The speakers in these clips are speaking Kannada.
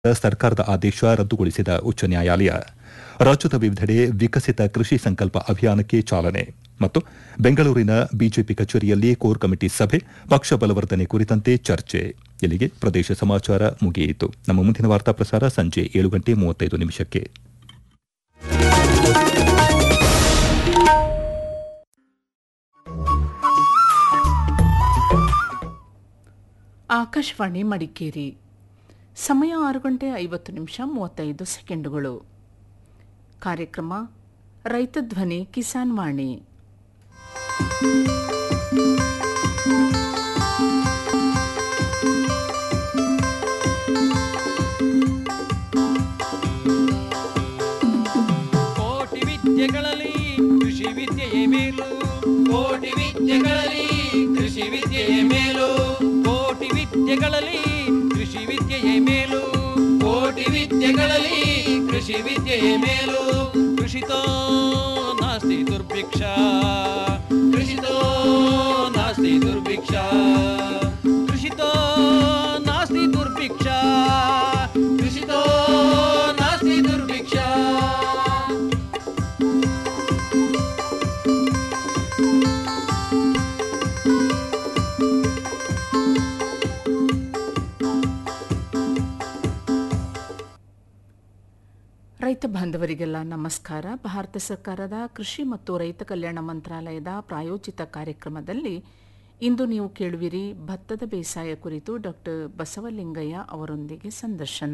ಸರ್ಕಾರದ ಆದೇಶ ರದ್ದುಗೊಳಿಸಿದ ಉಚ್ಚ ನ್ಯಾಯಾಲಯ ರಾಜ್ಯದ ವಿವಿಧೆಡೆ ವಿಕಸಿತ ಕೃಷಿ ಸಂಕಲ್ಪ ಅಭಿಯಾನಕ್ಕೆ ಚಾಲನೆ ಮತ್ತು ಬೆಂಗಳೂರಿನ ಬಿಜೆಪಿ ಕಚೇರಿಯಲ್ಲಿ ಕೋರ್ ಕಮಿಟಿ ಸಭೆ ಪಕ್ಷ ಬಲವರ್ಧನೆ ಕುರಿತಂತೆ ಚರ್ಚೆ ಇಲ್ಲಿಗೆ ಪ್ರದೇಶ ಸಮಾಚಾರ ಮುಗಿಯಿತು ನಮ್ಮ ಮುಂದಿನ ವಾರ್ತಾ ಪ್ರಸಾರ ಸಂಜೆ ಏಳು ಗಂಟೆ ಮೂವತ್ತೈದು ನಿಮಿಷಕ್ಕೆ ಆಕಾಶವಾಣಿ ಮಡಿಕೇರಿ ಸಮಯ ಆರು ಗಂಟೆ ಐವತ್ತು ನಿಮಿಷ ಮೂವತ್ತೈದು ಸೆಕೆಂಡುಗಳು ಕಾರ್ಯಕ್ರಮ ರೈತ ಧ್ವನಿ ಕಿಸಾನ್ ವಾಣಿ ಕೋಟಿ ವಿದ್ಯೆಗಳಲ್ಲಿ ಕೃಷಿ ವಿದ್ಯೆಯೇ ಮೇಲು ಕೋಟಿ ವಿದ್ಯೆಗಳಲ್ಲಿ ಕೃಷಿ ವಿದ್ಯೆಯೇ ಮೇಲು ಕೋಟಿ ವಿದ್ಯೆಗಳಲ್ಲಿ ಕೃಷಿ ವಿದ್ಯೆಯೇ ಮೇಲು ಕೋಟಿ ವಿದ್ಯೆಗಳಲ್ಲಿ ಕೃಷಿ ವಿದ್ಯೆಯೇ ಮೇಲು ಕೃಷಿತೋ ನಾಸ್ತಿ ದುರ್ಭಿಕ್ಷ ಕೃಷಿತೋ ನಾಸ್ತಿ ದುರ್ಭಿಕ್ಷ ಕೃಷಿತೋ ನಾಸ್ತಿ ದುರ್ಭಿಕ್ಷ ಕೃಷಿತೋ ನಾಸ್ತಿ ದುರ್ಭಿಕ್ಷ ರೈತ ಬಾಂಧವರಿಗೆಲ್ಲ ನಮಸ್ಕಾರ ಭಾರತ ಸರ್ಕಾರದ ಕೃಷಿ ಮತ್ತು ರೈತ ಕಲ್ಯಾಣ ಮಂತ್ರಾಲಯದ ಪ್ರಾಯೋಜಿತ ಕಾರ್ಯಕ್ರಮದಲ್ಲಿ ಇಂದು ನೀವು ಕೇಳುವಿರಿ ಭತ್ತದ ಬೇಸಾಯ ಕುರಿತು ಡಾಕ್ಟರ್ ಬಸವಲಿಂಗಯ್ಯ ಅವರೊಂದಿಗೆ ಸಂದರ್ಶನ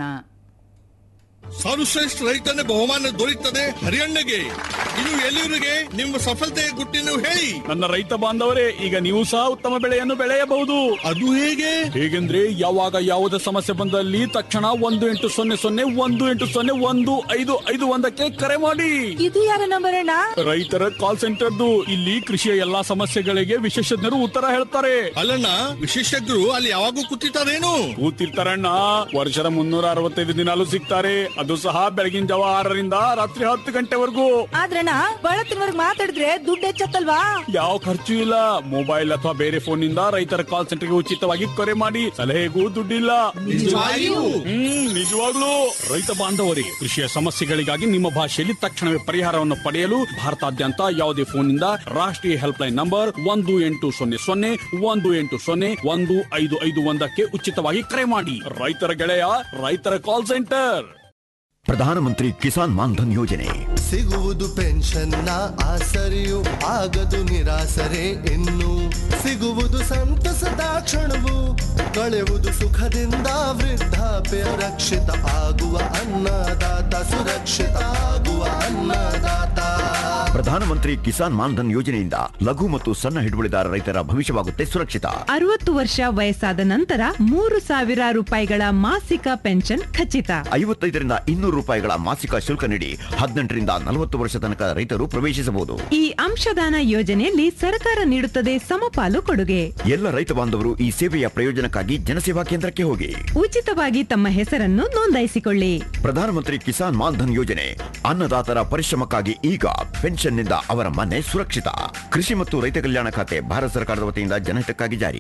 ಸರ್ವಶ್ರೇಷ್ಠ ರೈತನ ಬಹುಮಾನ ದೊರೆಯುತ್ತದೆ ಹರಿಯಣ್ಣಗೆ ಇದು ಎಲ್ಲಿವರಿಗೆ ನಿಮ್ಮ ಸಫಲತೆಯ ಗುಟ್ಟಿನ ಹೇಳಿ ನನ್ನ ರೈತ ಬಾಂಧವರೇ ಈಗ ನೀವು ಸಹ ಉತ್ತಮ ಬೆಳೆಯನ್ನು ಬೆಳೆಯಬಹುದು ಅದು ಹೇಗೆ ಹೇಗೆಂದ್ರೆ ಯಾವಾಗ ಯಾವುದೇ ಸಮಸ್ಯೆ ಬಂದಲ್ಲಿ ತಕ್ಷಣ ಒಂದು ಎಂಟು ಸೊನ್ನೆ ಸೊನ್ನೆ ಒಂದು ಎಂಟು ಸೊನ್ನೆ ಒಂದು ಐದು ಐದು ಒಂದಕ್ಕೆ ಕರೆ ಮಾಡಿ ಇದು ಯಾರ ನಂಬರ್ ಅಣ್ಣ ರೈತರ ಕಾಲ್ ಸೆಂಟರ್ದು ಇಲ್ಲಿ ಕೃಷಿಯ ಎಲ್ಲಾ ಸಮಸ್ಯೆಗಳಿಗೆ ವಿಶೇಷಜ್ಞರು ಉತ್ತರ ಹೇಳ್ತಾರೆ ಅಲ್ಲಣ್ಣ ವಿಶೇಷಜ್ಞರು ಅಲ್ಲಿ ಯಾವಾಗೂ ಕೂತಿರ್ತಾರೇನು ಕೂತಿರ್ತಾರಣ್ಣ ವರ್ಷದ ಮುನ್ನೂರ ಅರವತ್ತೈದು ದಿನಾಲು ಸಿಗ್ತಾರೆ ಅದು ಸಹ ಬೆಳಗಿನ ಜಾವ ಆರರಿಂದ ರಾತ್ರಿ ಹತ್ತು ಗಂಟೆವರೆಗೂ ಆದ್ರಣ್ಣ ಬಳತ್ತಿನವರ್ಗ್ ಮಾತಾಡಿದ್ರೆ ದುಡ್ಡು ಹೆಚ್ಚತ್ತಲ್ವಾ ಯಾವ ಖರ್ಚು ಇಲ್ಲ ಮೊಬೈಲ್ ಅಥವಾ ಬೇರೆ ಫೋನ್ ನಿಂದ ರೈತರ ಕಾಲ್ ಸೆಂಟರ್ಗೆ ಉಚಿತವಾಗಿ ಕರೆ ಮಾಡಿ ಸಲಹೆಗೂ ದುಡ್ಡಿಲ್ಲ ನಿಜವಾಗಿಯೂ? ಹ್ಮ್ ನಿಜವಾಗ್ಲೂ ರೈತ ಬಾಂಧವರಿಗೆ ಕೃಷಿಯ ಸಮಸ್ಯೆಗಳಿಗಾಗಿ ನಿಮ್ಮ ಭಾಷೆಯಲ್ಲಿ ತಕ್ಷಣವೇ ಪರಿಹಾರವನ್ನು ಪಡೆಯಲು ಭಾರತಾದ್ಯಂತ ಯಾವುದೇ ಫೋನ್ನಿಂದ ರಾಷ್ಟ್ರೀಯ ಹೆಲ್ಪ್ ಲೈನ್ ನಂಬರ್ ಒಂದು ಎಂಟು ಸೊನ್ನೆ ಸೊನ್ನೆ ಒಂದು ಎಂಟು ಸೊನ್ನೆ ಒಂದು ಐದು ಐದು ಒಂದಕ್ಕೆ ಉಚಿತವಾಗಿ ಕರೆ ಮಾಡಿ ರೈತರ ಗೆಳೆಯ ರೈತರ ಕಾಲ್ ಸೆಂಟರ್ ಪ್ರಧಾನಮಂತ್ರಿ ಕಿಸಾನ್ ಮಾನ್ಧನ್ ಯೋಜನೆ ಸಿಗುವುದು ಪೆನ್ಷನ್ನ ಆಸರೆಯು ಆಗದು ನಿರಾಸರೆ ಇನ್ನು ಸಿಗುವುದು ಸಂತಸದ ಕ್ಷಣವು ಕಳೆಯುವುದು ಸುಖದಿಂದ ವೃದ್ಧಾಪ್ಯ ರಕ್ಷಿತ ಆಗುವ ಅನ್ನದಾತ ಸುರಕ್ಷಿತ ಆಗುವ ಅನ್ನದಾತ ಪ್ರಧಾನಮಂತ್ರಿ ಕಿಸಾನ್ ಮಾನ್ಧನ್ ಯೋಜನೆಯಿಂದ ಲಘು ಮತ್ತು ಸಣ್ಣ ಹಿಡುವಳಿದಾರ ರೈತರ ಭವಿಷ್ಯವಾಗುತ್ತೆ ಸುರಕ್ಷಿತ ಅರವತ್ತು ವರ್ಷ ವಯಸ್ಸಾದ ನಂತರ ಮೂರು ಸಾವಿರ ರೂಪಾಯಿಗಳ ಮಾಸಿಕ ಪೆನ್ಷನ್ ಖಚಿತ ಐವತ್ತೈದರಿಂದ ಇನ್ನೂರು ರೂಪಾಯಿಗಳ ಮಾಸಿಕ ಶುಲ್ಕ ನೀಡಿ ಹದಿನೆಂಟರಿಂದ ನಲವತ್ತು ವರ್ಷ ತನಕ ರೈತರು ಪ್ರವೇಶಿಸಬಹುದು ಈ ಅಂಶದಾನ ಯೋಜನೆಯಲ್ಲಿ ಸರ್ಕಾರ ನೀಡುತ್ತದೆ ಸಮಪಾಲು ಕೊಡುಗೆ ಎಲ್ಲ ರೈತ ಬಾಂಧವರು ಈ ಸೇವೆಯ ಪ್ರಯೋಜನಕ್ಕಾಗಿ ಜನಸೇವಾ ಕೇಂದ್ರಕ್ಕೆ ಹೋಗಿ ಉಚಿತವಾಗಿ ತಮ್ಮ ಹೆಸರನ್ನು ನೋಂದಾಯಿಸಿಕೊಳ್ಳಿ ಪ್ರಧಾನಮಂತ್ರಿ ಕಿಸಾನ್ ಮಾನ್ಧನ್ ಯೋಜನೆ ಅನ್ನದಾತರ ಪರಿಶ್ರಮಕ್ಕಾಗಿ ಈಗ ಪೆನ್ಷನ್ನಿಂದ ಅವರ ಮನೆ ಸುರಕ್ಷಿತ ಕೃಷಿ ಮತ್ತು ರೈತ ಕಲ್ಯಾಣ ಖಾತೆ ಭಾರತ ಸರ್ಕಾರದ ವತಿಯಿಂದ ಜನಹಿತಕ್ಕಾಗಿ ಜಾರಿ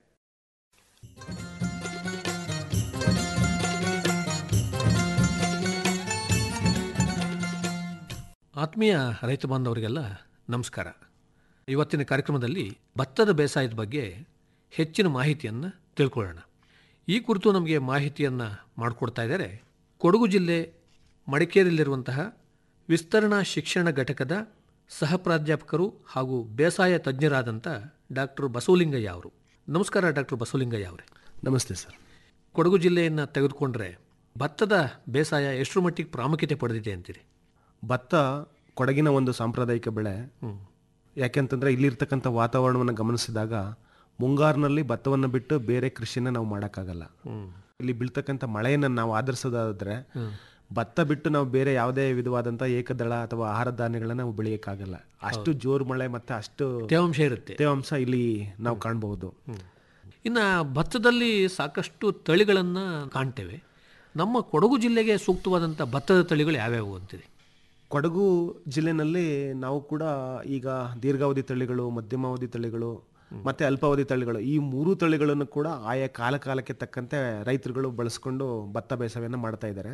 ಆತ್ಮೀಯ ರೈತ ಬಾಂಧವರಿಗೆಲ್ಲ ನಮಸ್ಕಾರ ಇವತ್ತಿನ ಕಾರ್ಯಕ್ರಮದಲ್ಲಿ ಭತ್ತದ ಬೇಸಾಯದ ಬಗ್ಗೆ ಹೆಚ್ಚಿನ ಮಾಹಿತಿಯನ್ನು ತಿಳ್ಕೊಳ್ಳೋಣ ಈ ಕುರಿತು ನಮಗೆ ಮಾಹಿತಿಯನ್ನು ಮಾಡಿಕೊಡ್ತಾ ಇದ್ದಾರೆ ಕೊಡಗು ಜಿಲ್ಲೆ ಮಡಿಕೇರಿಯಲ್ಲಿರುವಂತಹ ವಿಸ್ತರಣಾ ಶಿಕ್ಷಣ ಘಟಕದ ಸಹ ಪ್ರಾಧ್ಯಾಪಕರು ಹಾಗೂ ಬೇಸಾಯ ತಜ್ಞರಾದಂಥ ಡಾಕ್ಟರ್ ಬಸವಲಿಂಗಯ್ಯ ಅವರು ನಮಸ್ಕಾರ ಡಾಕ್ಟರ್ ಬಸವಲಿಂಗಯ್ಯ ಅವರೇ ನಮಸ್ತೆ ಸರ್ ಕೊಡಗು ಜಿಲ್ಲೆಯನ್ನು ತೆಗೆದುಕೊಂಡ್ರೆ ಭತ್ತದ ಬೇಸಾಯ ಎಷ್ಟರ ಮಟ್ಟಿಗೆ ಪ್ರಾಮುಖ್ಯತೆ ಪಡೆದಿದೆ ಅಂತೀರಿ ಭತ್ತ ಕೊಡಗಿನ ಒಂದು ಸಾಂಪ್ರದಾಯಿಕ ಬೆಳೆ ಯಾಕೆಂತಂದ್ರೆ ಇಲ್ಲಿರ್ತಕ್ಕಂಥ ವಾತಾವರಣವನ್ನು ಗಮನಿಸಿದಾಗ ಮುಂಗಾರಿನಲ್ಲಿ ಭತ್ತವನ್ನು ಬಿಟ್ಟು ಬೇರೆ ಕೃಷಿನ ನಾವು ಮಾಡೋಕ್ಕಾಗಲ್ಲ ಇಲ್ಲಿ ಬೀಳ್ತಕ್ಕಂಥ ಮಳೆಯನ್ನು ನಾವು ಆಧರಿಸೋದಾದ್ರೆ ಭತ್ತ ಬಿಟ್ಟು ನಾವು ಬೇರೆ ಯಾವುದೇ ವಿಧವಾದಂಥ ಏಕದಳ ಅಥವಾ ಆಹಾರ ಧಾನ್ಯಗಳನ್ನ ನಾವು ಬೆಳೆಯೋಕ್ಕಾಗಲ್ಲ ಅಷ್ಟು ಜೋರು ಮಳೆ ಮತ್ತೆ ಅಷ್ಟು ತೇವಾಂಶ ಇರುತ್ತೆ ತೇವಾಂಶ ಇಲ್ಲಿ ನಾವು ಕಾಣಬಹುದು ಇನ್ನು ಭತ್ತದಲ್ಲಿ ಸಾಕಷ್ಟು ತಳಿಗಳನ್ನು ಕಾಣ್ತೇವೆ ನಮ್ಮ ಕೊಡಗು ಜಿಲ್ಲೆಗೆ ಸೂಕ್ತವಾದಂಥ ಭತ್ತದ ತಳಿಗಳು ಯಾವ್ಯಾವು ಅಂತೀರಿ ಕೊಡಗು ಜಿಲ್ಲೆನಲ್ಲಿ ನಾವು ಕೂಡ ಈಗ ದೀರ್ಘಾವಧಿ ತಳಿಗಳು ಮಧ್ಯಮಾವಧಿ ತಳಿಗಳು ಮತ್ತೆ ಅಲ್ಪಾವಧಿ ತಳಿಗಳು ಈ ಮೂರು ತಳಿಗಳನ್ನು ಕೂಡ ಆಯಾ ಕಾಲ ಕಾಲಕ್ಕೆ ತಕ್ಕಂತೆ ರೈತರುಗಳು ಬಳಸ್ಕೊಂಡು ಭತ್ತ ಬೇಸಾಯವನ್ನು ಮಾಡ್ತಾ ಇದ್ದಾರೆ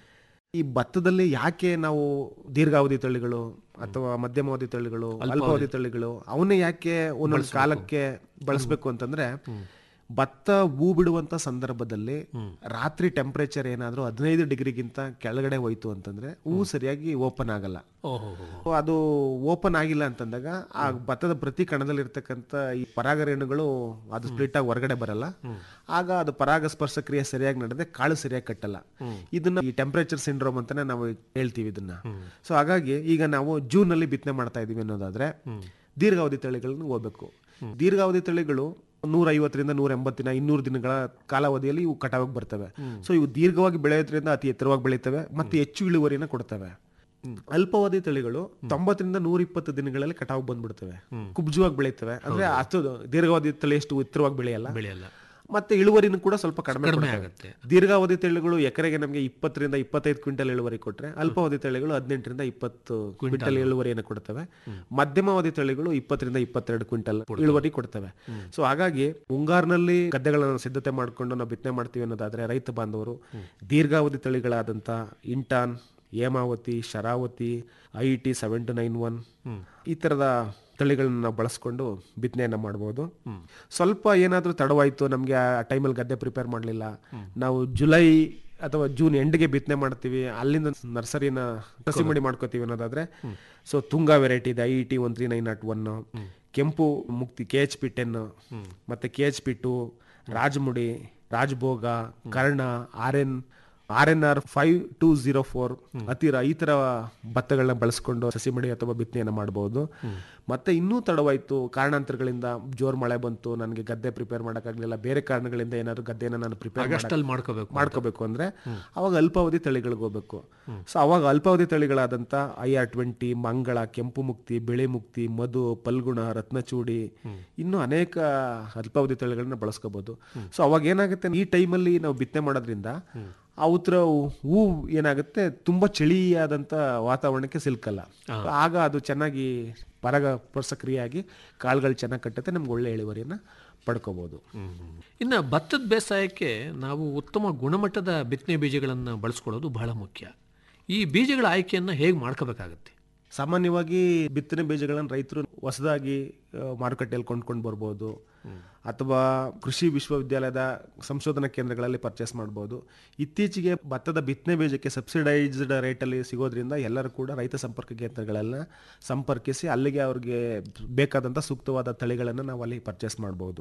ಈ ಭತ್ತದಲ್ಲಿ ಯಾಕೆ ನಾವು ದೀರ್ಘಾವಧಿ ತಳಿಗಳು ಅಥವಾ ಮಧ್ಯಮಾವಧಿ ತಳಿಗಳು ಅಲ್ಪಾವಧಿ ತಳಿಗಳು ಅವನ್ನೇ ಯಾಕೆ ಒಂದೊಂದು ಕಾಲಕ್ಕೆ ಬಳಸಬೇಕು ಅಂತಂದ್ರೆ ಭತ್ತ ಹೂ ಬಿಡುವಂತ ಸಂದರ್ಭದಲ್ಲಿ ರಾತ್ರಿ ಟೆಂಪರೇಚರ್ ಏನಾದ್ರೂ ಹದಿನೈದು ಡಿಗ್ರಿಗಿಂತ ಕೆಳಗಡೆ ಹೋಯ್ತು ಅಂತಂದ್ರೆ ಹೂ ಸರಿಯಾಗಿ ಓಪನ್ ಆಗಲ್ಲ ಓಹೋ ಅದು ಓಪನ್ ಆಗಿಲ್ಲ ಅಂತಂದಾಗ ಆ ಭತ್ತದ ಪ್ರತಿ ಕಣದಲ್ಲಿ ಇರ್ತಕ್ಕಂಥ ಈ ಪರಾಗರೇಣುಗಳು ಅದು ಸ್ಪ್ಲಿಟ್ ಆಗಿ ಹೊರಗಡೆ ಬರಲ್ಲ ಆಗ ಅದು ಪರಾಗಸ್ಪರ್ಶ ಕ್ರಿಯೆ ಸರಿಯಾಗಿ ನಡೆದೆ ಕಾಳು ಸರಿಯಾಗಿ ಕಟ್ಟಲ್ಲ ಇದನ್ನ ಈ ಟೆಂಪರೇಚರ್ ಸಿಂಡ್ರೋಮ್ ಅಂತಾನೆ ನಾವು ಹೇಳ್ತೀವಿ ಇದನ್ನ ಸೊ ಹಾಗಾಗಿ ಈಗ ನಾವು ಜೂನ್ ಅಲ್ಲಿ ಬಿತ್ತನೆ ಮಾಡ್ತಾ ಇದೀವಿ ಅನ್ನೋದಾದ್ರೆ ದೀರ್ಘಾವಧಿ ತಳಿಗಳನ್ನ ಹೋಗ್ಬೇಕು ದೀರ್ಘಾವಧಿ ತಳಿಗಳು ನೂರ ಐವತ್ತರಿಂದ ನೂರ ಎಂಬತ್ತು ದಿನ ಇನ್ನೂರು ದಿನಗಳ ಕಾಲಾವಧಿಯಲ್ಲಿ ಇವು ಕಟಾವಾಗಿ ಬರ್ತವೆ ಸೊ ಇವು ದೀರ್ಘವಾಗಿ ಬೆಳೆಯೋದ್ರಿಂದ ಅತಿ ಎತ್ತರವಾಗಿ ಬೆಳೀತವೆ ಮತ್ತೆ ಹೆಚ್ಚು ಇಳುವರಿನ ಕೊಡ್ತವೆ ಅಲ್ಪಾವಧಿ ತಳಿಗಳು ತೊಂಬತ್ತರಿಂದ ನೂರ ಇಪ್ಪತ್ತು ದಿನಗಳಲ್ಲಿ ಕಟಾವು ಬಂದ್ಬಿಡ್ತವೆ ಕುಬ್ಜವಾಗಿ ಬೆಳೀತವೆ ಅಂದ್ರೆ ಅಷ್ಟು ದೀರ್ಘಾವಧಿ ತಳಿ ಎಷ್ಟು ಎತ್ತರವಾಗಿ ಬೆಳೆಯಲ್ಲ ಬೆಳೆಯಲ್ಲ ಮತ್ತೆ ಇಳುವರಿನೂ ಕೂಡ ಸ್ವಲ್ಪ ಕಡಿಮೆ ಕಡಿಮೆ ಕೊಡ್ತವೆ. ಆಗುತ್ತೆ. ದೀರ್ಘಾವಧಿ ತಳಿಗಳು ಎಕರೆಗೆ ನಮಗೆ ಇಪ್ಪತ್ತರಿಂದ ಇಪ್ಪತ್ತೈದು ಕ್ವಿಂಟಲ್ ಇಳುವರಿ ಕೊಟ್ರೆ ಅಲ್ಪಾವಧಿ ತಳಿಗಳು ಹದಿನೆಂಟರಿಂದ ಇಪ್ಪತ್ತು ಕ್ವಿಂಟಲ್ ಇಳುವರಿಯನ್ನು ಕೊಡ್ತವೆ ಮಧ್ಯಮಾವಧಿ ತಳಿಗಳು ಇಪ್ಪತ್ತರಿಂದ ಇಪ್ಪತ್ತೆರಡು ಕ್ವಿಂಟಲ್ ಇಳುವರಿ ಕೊಡ್ತವೆ ಸೊ ಹಾಗಾಗಿ ಮುಂಗಾರಿನಲ್ಲಿ ಗದ್ದೆಗಳನ್ನು ಸಿದ್ಧತೆ ಮಾಡಿಕೊಂಡು ನಾವು ಬಿತ್ತನೆ ಮಾಡ್ತೀವಿ ಅನ್ನೋದಾದ್ರೆ ರೈತ ಬಾಂಧವರು ದೀರ್ಘಾವಧಿ ತಳಿಗಳಾದಂಥ ಇಂಟಾನ್ Hemavathi Sharavathi I T seven two nine one ಈ ಥರದ ತಳಿಗಳನ್ನ ನಾವು ಬಳಸ್ಕೊಂಡು ಬಿತ್ತನೆಯನ್ನ ಮಾಡ್ಬೋದು ಸ್ವಲ್ಪ ಏನಾದರೂ ತಡವಾಯ್ತು ನಮಗೆ ಆ ಟೈಮಲ್ಲಿ ಗದ್ದೆ ಪ್ರಿಪೇರ್ ಮಾಡಲಿಲ್ಲ ನಾವು ಜುಲೈ ಅಥವಾ ಜೂನ್ ಎಂಡ್ಗೆ ಬಿತ್ತನೆ ಮಾಡ್ತೀವಿ ಅಲ್ಲಿಂದ ನರ್ಸರಿನ ಕಸಿ ಮಾಡಿ ಮಾಡ್ಕೋತೀವಿ ಅನ್ನೋದಾದ್ರೆ ಸೊ ತುಂಗಾ ವೆರೈಟಿ ಇದೆ I T one three nine nought one ಕೆಂಪು Mukti K H P ten ಮತ್ತೆ K H P two Rajamudi Rajabhoga Karna R N R N R five two zero four ಹತ್ತಿರ ಈ ತರ ಭತ್ತಗಳನ್ನ ಬಳಸ್ಕೊಂಡು ಸಸಿ ಮಡಿ ಅಥವಾ ಬಿತ್ತನೆಯನ್ನ ಮಾಡಬಹುದು ಮತ್ತೆ ಇನ್ನೂ ತಡವಾಯ್ತು ಕಾರಣಾಂತರಗಳಿಂದ ಜೋರ್ ಮಳೆ ಬಂತು ನನಗೆ ಗದ್ದೆ ಪ್ರಿಪೇರ್ ಮಾಡೋಕ್ಕಾಗಲಿಲ್ಲ ಬೇರೆ ಕಾರಣಗಳಿಂದ ಏನಾದ್ರು ಗದ್ದೆನ ನಾನು ಪ್ರಿಪೇರ್ ಆಗಸ್ಟಲ್ಲಿ ಮಾಡ್ಕೋಬೇಕು ಮಾಡ್ಕೋಬೇಕು ಅಂದ್ರೆ ಅವಾಗ ಅಲ್ಪಾವಧಿ ತಳಿಗಳಿಗೆ ಹೋಗ್ಬೇಕು ಸೊ ಅವಾಗ ಅಲ್ಪಾವಧಿ ತಳಿಗಳಾದಂತ ಐ ಆರ್ ಟ್ವೆಂಟಿ ಮಂಗಳ ಕೆಂಪು ಮುಕ್ತಿ ಬೆಳೆ ಮುಕ್ತಿ ಮಧು ಪಲ್ಗುಣ ರತ್ನಚೂಡಿ ಇನ್ನು ಅನೇಕ ಅಲ್ಪಾವಧಿ ತಳಿಗಳನ್ನ ಬಳಸ್ಕೋಬಹುದು ಸೊ ಅವಾಗ ಏನಾಗುತ್ತೆ ಈ ಟೈಮಲ್ಲಿ ನಾವು ಬಿತ್ತನೆ ಮಾಡೋದ್ರಿಂದ ಅವತ್ರ ಹೂ ಏನಾಗುತ್ತೆ ತುಂಬಾ ಚಳಿಯಾದಂತ ವಾತಾವರಣಕ್ಕೆ ಸಿಲ್ಕಲ್ಲ ಆಗ ಅದು ಚೆನ್ನಾಗಿ ಪರಾಗ ಕ್ರಿಯೆಯಾಗಿ ಕಾಳುಗಳು ಚೆನ್ನಾಗಿ ಕಟ್ಟುತ್ತೆ ನಮ್ಗೆ ಒಳ್ಳೆ ಇಳುವರಿಯನ್ನ ಪಡ್ಕೋಬಹುದು ಇನ್ನು ಭತ್ತದ ಬೇಸಾಯಕ್ಕೆ ನಾವು ಉತ್ತಮ ಗುಣಮಟ್ಟದ ಬಿತ್ತನೆ ಬೀಜಗಳನ್ನು ಬಳಸ್ಕೊಳ್ಳೋದು ಬಹಳ ಮುಖ್ಯ ಈ ಬೀಜಗಳ ಆಯ್ಕೆಯನ್ನು ಹೇಗೆ ಮಾಡ್ಕೋಬೇಕಾಗತ್ತೆ ಸಾಮಾನ್ಯವಾಗಿ ಬಿತ್ತನೆ ಬೀಜಗಳನ್ನು ರೈತರು ಹೊಸದಾಗಿ ಆ, ಮಾರುಕಟ್ಟೆಯಲ್ಲಿ ಕೊಂಡ್ಕೊಂಡು ಬರ್ಬೋದು ಅಥವಾ ಕೃಷಿ ವಿಶ್ವವಿದ್ಯಾಲಯದ ಸಂಶೋಧನಾ ಕೇಂದ್ರಗಳಲ್ಲಿ ಪರ್ಚೇಸ್ ಮಾಡ್ಬೋದು ಇತ್ತೀಚೆಗೆ ಭತ್ತದ ಬಿತ್ತನೆ ಬೀಜಕ್ಕೆ ಸಬ್ಸಿಡೈಸ್ಡ್ ರೇಟಲ್ಲಿ ಸಿಗೋದ್ರಿಂದ ಎಲ್ಲರೂ ಕೂಡ ರೈತ ಸಂಪರ್ಕ ಕೇಂದ್ರಗಳೆಲ್ಲ ಸಂಪರ್ಕಿಸಿ ಅಲ್ಲಿಗೆ ಅವ್ರಿಗೆ ಬೇಕಾದಂಥ ಸೂಕ್ತವಾದ ತಳಿಗಳನ್ನು ನಾವು ಅಲ್ಲಿ ಪರ್ಚೇಸ್ ಮಾಡ್ಬೋದು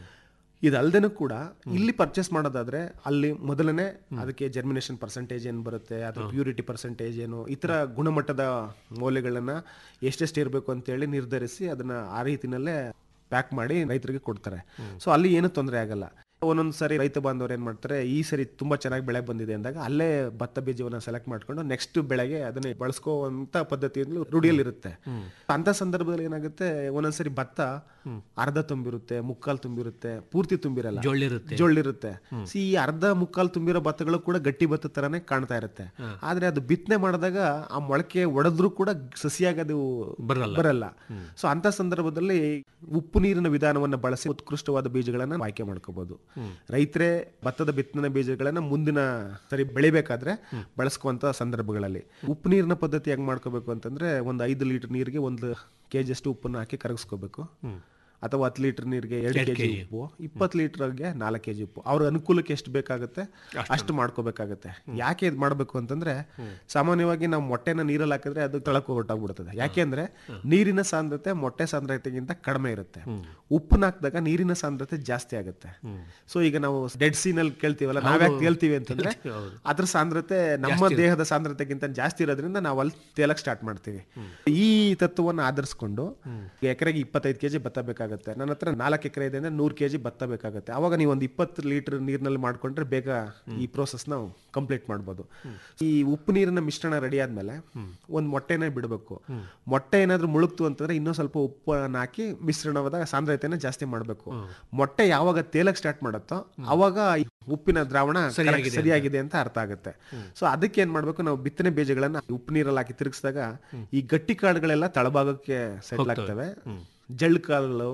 ಇದಲ್ದೇನೂ ಕೂಡ ಇಲ್ಲಿ ಪರ್ಚೇಸ್ ಮಾಡೋದಾದ್ರೆ ಅಲ್ಲಿ ಮೊದಲನೇ ಅದಕ್ಕೆ ಜರ್ಮಿನೇಷನ್ ಪರ್ಸೆಂಟೇಜ್ ಏನು ಬರುತ್ತೆ ಅಥವಾ ಪ್ಯೂರಿಟಿ ಪರ್ಸೆಂಟೇಜ್ ಏನು ಈ ಥರ ಗುಣಮಟ್ಟದ ಮೌಲ್ಯಗಳನ್ನ ಎಷ್ಟೆಷ್ಟು ಇರಬೇಕು ಅಂತೇಳಿ ನಿರ್ಧರಿಸಿ ಅದನ್ನ ಆ ರೀತಿನಲ್ಲೇ ಪ್ಯಾಕ್ ಮಾಡಿ ರೈತರಿಗೆ ಕೊಡ್ತಾರೆ ಸೊ ಅಲ್ಲಿ ಏನು ತೊಂದರೆ ಆಗಲ್ಲ ಒಂದೊಂದು ಸರಿ ರೈತ ಬಾಂಧವರು ಏನ್ ಮಾಡ್ತಾರೆ ಈ ಸರಿ ತುಂಬಾ ಚೆನ್ನಾಗಿ ಬೆಳೆ ಬಂದಿದೆ ಅಂದಾಗ ಅಲ್ಲೇ ಭತ್ತ ಬೀಜವನ್ನ ಸೆಲೆಕ್ಟ್ ಮಾಡ್ಕೊಂಡು ನೆಕ್ಸ್ಟ್ ಬೆಳೆಗೆ ಅದನ್ನ ಬಳಸ್ಕೋವಂತ ಪದ್ಧತಿಯಲ್ಲಿ ರೂಢಿಯಲ್ಲಿರುತ್ತೆ ಅಂತ ಸಂದರ್ಭದಲ್ಲಿ ಏನಾಗುತ್ತೆ ಒಂದೊಂದ್ಸರಿ ಭತ್ತ ಅರ್ಧ ತುಂಬಿರುತ್ತೆ ಮುಕ್ಕಾಲ್ ತುಂಬಿರುತ್ತೆ ಪೂರ್ತಿ ತುಂಬಿರಲ್ಲ ಜೊಳ್ಳಿರುತ್ತೆ. ಜೊಳ್ಳಿರುತ್ತೆ ಸಿ ಈ ಅರ್ಧ ಮುಕ್ಕಾಲ್ ತುಂಬಿರೋ ಭತ್ತಗಳು ಕೂಡ ಗಟ್ಟಿ ಭತ್ತ ತರಾನೇ ಕಾಣ್ತಾ ಇರುತ್ತೆ ಆದ್ರೆ ಅದು ಬಿತ್ತನೆ ಮಾಡಿದಾಗ ಆ ಮೊಳಕೆ ಒಡೆದ್ರೂ ಕೂಡ ಸಸಿಯಾಗಿ ಅದು ಬರಲ್ಲ. ಬರಲ್ಲ ಸೊ ಅಂತ ಸಂದರ್ಭದಲ್ಲಿ ಉಪ್ಪು ನೀರಿನ ವಿಧಾನವನ್ನ ಬಳಸಿ ಉತ್ಕೃಷ್ಟವಾದ ಬೀಜಗಳನ್ನ ಆಯ್ಕೆ ಮಾಡ್ಕೋಬಹುದು ರೈತರೇ ಭತ್ತದ ಬಿತ್ತನೆ ಬೀಜಗಳನ್ನ ಮುಂದಿನ ಸರಿ ಬೆಳಿಬೇಕಾದ್ರೆ ಬಳಸ್ಕುವಂತ ಸಂದರ್ಭಗಳಲ್ಲಿ ಉಪ್ಪು ನೀರಿನ ಪದ್ಧತಿ ಹೆಂಗ್ ಮಾಡ್ಕೋಬೇಕು ಅಂತಂದ್ರೆ ಒಂದು ಐದು ಲೀಟರ್ ನೀರಿಗೆ ಒಂದು ಕೆಜಿ ಅಷ್ಟು ಉಪ್ಪನ್ನು ಹಾಕಿ ಕರಗಿಸ್ಕೋಬೇಕು ಅಥವಾ ಹತ್ತು ಲೀಟರ್ ನೀರಿಗೆ ಎರಡು ಎರಡ್ ಕೆಜಿ kg. ಉಪ್ಪು ಇಪ್ಪತ್ತು ಲೀಟರ್ಗೆ ನಾಲ್ಕು ಕೆಜಿ ಉಪ್ಪು ಅವ್ರ ಅನುಕೂಲಕ್ಕೆ ಎಷ್ಟು ಬೇಕಾಗುತ್ತೆ ಅಷ್ಟು ಮಾಡ್ಕೋಬೇಕಾಗುತ್ತೆ ಯಾಕೆ ಇದು ಮಾಡಬೇಕು ಅಂತಂದ್ರೆ ಸಾಮಾನ್ಯವಾಗಿ ನಾವು ಮೊಟ್ಟೆನ ನೀರಲ್ಲಿ ಹಾಕಿದ್ರೆ ಅದು ತಳಕು ಹೊರಟೋಗ್ಬಿಡ್ತದೆ ಯಾಕೆಂದ್ರೆ ನೀರಿನ ಸಾಂದ್ರತೆ ಮೊಟ್ಟೆ ಸಾಂದ್ರತೆಗಿಂತ ಕಡಿಮೆ ಇರುತ್ತೆ ಉಪ್ಪನ್ನ ಹಾಕಿದಾಗ ನೀರಿನ ಸಾಂದ್ರತೆ ಜಾಸ್ತಿ ಆಗುತ್ತೆ ಸೊ ಈಗ ನಾವು ಡೆಡ್ ಸೀನಲ್ಲಿ ಕೇಳ್ತೀವಲ್ಲ ನಾವ್ಯಾಕೆ ಕೇಳ್ತೀವಿ ಅಂತಂದ್ರೆ ಅದ್ರ ಸಾಂದ್ರತೆ ನಮ್ಮ ದೇಹದ ಸಾಂದ್ರತೆಗಿಂತ ಜಾಸ್ತಿ ಇರೋದ್ರಿಂದ ನಾವು ಅಲ್ಲಿ ತೇಲಕ್ ಸ್ಟಾರ್ಟ್ ಮಾಡ್ತೀವಿ ಈ ತತ್ವವನ್ನು ಆಧರಿಸ್ಕೊಂಡು ಎಕರೆಗೆ ಇಪ್ಪತ್ತೈದು ಕೆಜಿ ಭತ್ತ ಬೇಕಾಗುತ್ತೆ ನನ್ನ ಹತ್ರ ನಾಲ್ಕು ಎಕರೆ ಇದೆ ಅಂದ್ರೆ ನೂರು ಕೆಜಿ ಭತ್ತ ಬೇಕಾಗುತ್ತೆ ಅವಾಗ ನೀವು ಒಂದು ಇಪ್ಪತ್ತು ಲೀಟರ್ ನೀರಿನಲ್ಲಿ ಮಾಡ್ಕೊಂಡ್ರೆ ಬೇಗ ಈ ಪ್ರೋಸೆಸ್ ನಾವು ಕಂಪ್ಲೀಟ್ ಮಾಡ್ಬೋದು ಈ ಉಪ್ಪು ನೀರಿನ ಮಿಶ್ರಣ ರೆಡಿ ಆದ್ಮೇಲೆ ಒಂದು ಮೊಟ್ಟೆನ ಬಿಡಬೇಕು ಮೊಟ್ಟೆ ಏನಾದ್ರೂ ಮುಳುಗ್ತು ಅಂತಂದ್ರೆ ಇನ್ನೂ ಸ್ವಲ್ಪ ಉಪ್ಪನ್ನ ಹಾಕಿ ಮಿಶ್ರಣವಾದ ಸಾಂದ್ರತೆನ ಜಾಸ್ತಿ ಮಾಡಬೇಕು ಮೊಟ್ಟೆ ಯಾವಾಗ ತೇಲಕ್ ಸ್ಟಾರ್ಟ್ ಮಾಡುತ್ತೋ ಅವಾಗ ಈ ಉಪ್ಪಿನ ದ್ರಾವಣ ಸರಿಯಾಗಿದೆ correct ಸರಿಯಾಗಿದೆ ಅಂತ ಅರ್ಥ ಆಗುತ್ತೆ ಸೊ ಅದಕ್ಕೆ ಏನ್ ಮಾಡ್ಬೇಕು ನಾವು ಬಿತ್ತನೆ ಬೀಜಗಳನ್ನ ಉಪ್ಪು ನೀರಲ್ಲಿ ಹಾಕಿ ತಿರುಗಿಸಿದಾಗ ಈ ಗಟ್ಟಿ ಕಾಳುಗಳೆಲ್ಲ ತಳಭಾಗಕ್ಕೆ ಸೆಟ್ಲ್ ಆಗ್ತವೆ ಜಳ್ಳು ಕಾಳುಗಳು